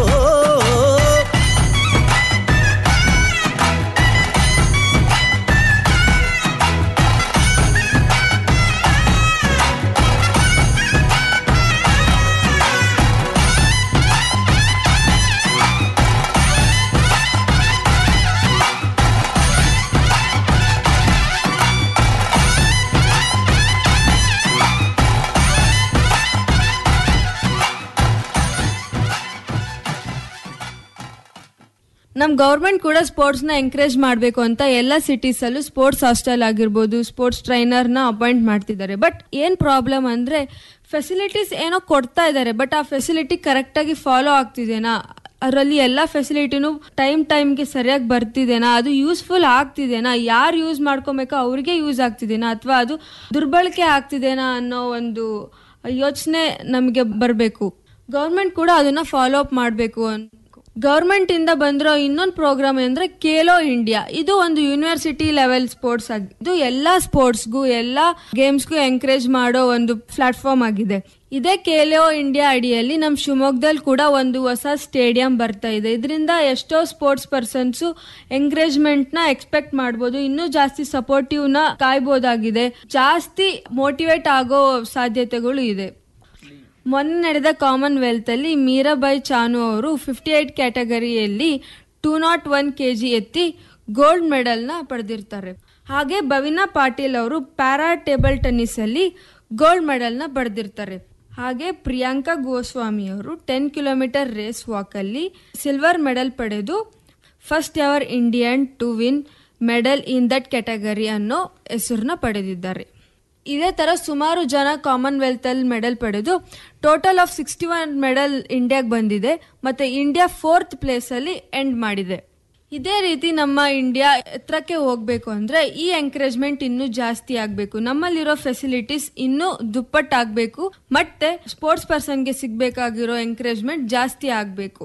ನಮ್ ಗೌರ್ಮೆಂಟ್ ಕೂಡ ಸ್ಪೋರ್ಟ್ಸ್ ನ ಎಂಕರೇಜ್ ಮಾಡಬೇಕು ಅಂತ ಎಲ್ಲ ಸಿಟೀಸ್ ಅಲ್ಲೂ ಸ್ಪೋರ್ಟ್ಸ್ ಹಾಸ್ಟೆಲ್ ಆಗಿರ್ಬೋದು ಸ್ಪೋರ್ಟ್ಸ್ ಟ್ರೈನರ್ ನ ಅಪಾಯಿಂಟ್ ಮಾಡ್ತಿದ್ದಾರೆ ಬಟ್ ಏನ್ ಪ್ರಾಬ್ಲಮ್ ಅಂದ್ರೆ ಫೆಸಿಲಿಟೀಸ್ ಏನೋ ಕೊಡ್ತಾ ಇದ್ದಾರೆ ಬಟ್ ಆ ಫೆಸಿಲಿಟಿ ಕರೆಕ್ಟ್ ಆಗಿ ಫಾಲೋ ಆಗ್ತಿದೆನಾ ಅದರಲ್ಲಿ ಎಲ್ಲ ಫೆಸಿಲಿಟಿನೂ ಟೈಮ್ ಟೈಮ್ಗೆ ಸರಿಯಾಗಿ ಬರ್ತಿದೆನಾ ಅದು ಯೂಸ್ಫುಲ್ ಆಗ್ತಿದೆನಾ ಯಾರು ಯೂಸ್ ಮಾಡ್ಕೊಬೇಕೋ ಅವ್ರಿಗೆ ಯೂಸ್ ಆಗ್ತಿದೆನಾ ಅಥವಾ ಅದು ದುರ್ಬಳಕೆ ಆಗ್ತಿದೆನಾ ಅನ್ನೋ ಒಂದು ಯೋಚನೆ ನಮಗೆ ಬರಬೇಕು ಗೌರ್ಮೆಂಟ್ ಕೂಡ ಅದನ್ನ ಫಾಲೋ ಅಪ್ ಮಾಡಬೇಕು ಗೌರ್ಮೆಂಟ್ ಇಂದ ಬಂದಿರೋ ಇನ್ನೊಂದು ಪ್ರೋಗ್ರಾಮ್ ಅಂದ್ರೆ ಖೇಲೋ ಇಂಡಿಯಾ ಇದು ಒಂದು ಯೂನಿವರ್ಸಿಟಿ ಲೆವೆಲ್ ಸ್ಪೋರ್ಟ್ಸ್ ಆಗಿ ಇದು ಎಲ್ಲಾ ಸ್ಪೋರ್ಟ್ಸ್ಗೂ ಎಲ್ಲಾ ಗೇಮ್ಸ್ಗೂ ಎಂಕರೇಜ್ ಮಾಡೋ ಒಂದು ಪ್ಲಾಟ್ಫಾರ್ಮ್ ಆಗಿದೆ ಇದೇ ಖೇಲೋ ಇಂಡಿಯಾ ಅಡಿಯಲ್ಲಿ ನಮ್ಮ ಶಿವಮೊಗ್ಗದಲ್ಲಿ ಕೂಡ ಒಂದು ಹೊಸ ಸ್ಟೇಡಿಯಂ ಬರ್ತಾ ಇದೆ ಇದರಿಂದ ಎಷ್ಟೋ ಸ್ಪೋರ್ಟ್ಸ್ ಪರ್ಸನ್ಸ್ ಎಂಕರೇಜ್ಮೆಂಟ್ ನ ಎಕ್ಸ್ಪೆಕ್ಟ್ ಮಾಡ್ಬೋದು ಇನ್ನೂ ಜಾಸ್ತಿ ಸಪೋರ್ಟಿವ್ ನ ಕಾಯ್ಬೋದಾಗಿದೆ ಜಾಸ್ತಿ ಮೋಟಿವೇಟ್ ಆಗೋ ಸಾಧ್ಯತೆಗಳು ಇದೆ ಮೊನ್ನೆ ನಡೆದ ಕಾಮನ್ವೆಲ್ತ್ ಅಲ್ಲಿ ಮೀರಾಬಾಯಿ ಚಾನು ಅವರು ಫಿಫ್ಟಿ ಏಟ್ ಕ್ಯಾಟಗರಿಯಲ್ಲಿ two nought one K G ಎತ್ತಿ ಗೋಲ್ಡ್ ಮೆಡಲ್ನ ಪಡೆದಿರ್ತಾರೆ ಹಾಗೆ ಭವಿನಾ ಪಾಟೀಲ್ ಅವರು ಪ್ಯಾರಾ ಟೇಬಲ್ ಟೆನ್ನಿಸ್ ಅಲ್ಲಿ ಗೋಲ್ಡ್ ಮೆಡಲ್ನ ಪಡೆದಿರ್ತಾರೆ ಹಾಗೆ ಪ್ರಿಯಾಂಕಾ ಗೋಸ್ವಾಮಿ ಅವರು ಟೆನ್ ಕಿಲೋಮೀಟರ್ ರೇಸ್ ವಾಕಲ್ಲಿ ಸಿಲ್ವರ್ ಮೆಡಲ್ ಪಡೆದು first ever Indian to win medal in that category ಅನ್ನೋ ಹೆಸರನ್ನ ಪಡೆದಿದ್ದಾರೆ ಇದೇ ತರ ಸುಮಾರು ಜನ ಕಾಮನ್ವೆಲ್ತ್ ಅಲ್ಲಿ ಮೆಡಲ್ ಪಡೆದು total of sixty one medal ಇಂಡಿಯಾಗೆ ಬಂದಿದೆ ಮತ್ತೆ ಇಂಡಿಯಾ ಫೋರ್ತ್ ಪ್ಲೇಸ್ ಅಲ್ಲಿ ಎಂಡ್ ಮಾಡಿದೆ ಇದೇ ರೀತಿ ನಮ್ಮ ಇಂಡಿಯಾ ಎತ್ತರಕ್ಕೆ ಹೋಗ್ಬೇಕು ಅಂದ್ರೆ ಈ ಎಂಕರೇಜ್ಮೆಂಟ್ ಇನ್ನೂ ಜಾಸ್ತಿ ಆಗ್ಬೇಕು ನಮ್ಮಲ್ಲಿರೋ ಫೆಸಿಲಿಟೀಸ್ ಇನ್ನೂ ದುಪ್ಪಟ್ಟಾಗಬೇಕು ಮತ್ತೆ ಸ್ಪೋರ್ಟ್ಸ್ ಪರ್ಸನ್ಗೆ ಸಿಗ್ಬೇಕಾಗಿರೋ ಎಂಕರೇಜ್ಮೆಂಟ್ ಜಾಸ್ತಿ ಆಗಬೇಕು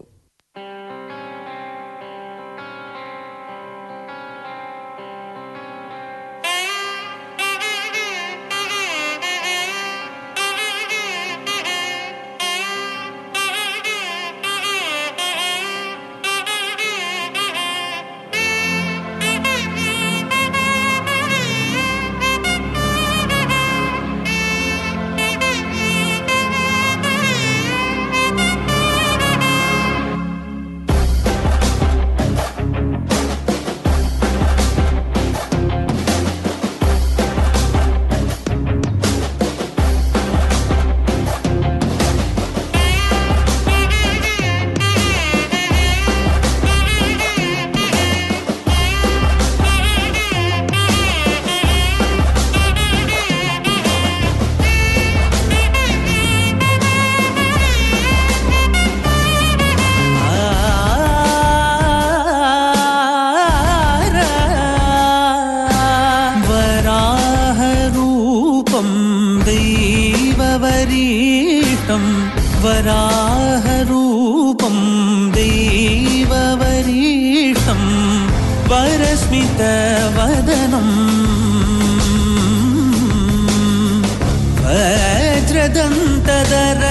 वराहरूपं दैववरीष्टं वराहरूपं दैववरीष्टं वरस्मितवदनम् वज्रदन्तदर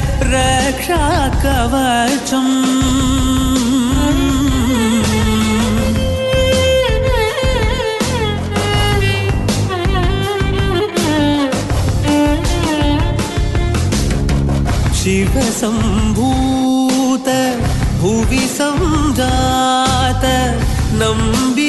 रक्षाकवचम् शिवसम्भूत भुवि सञ्जात नम्बि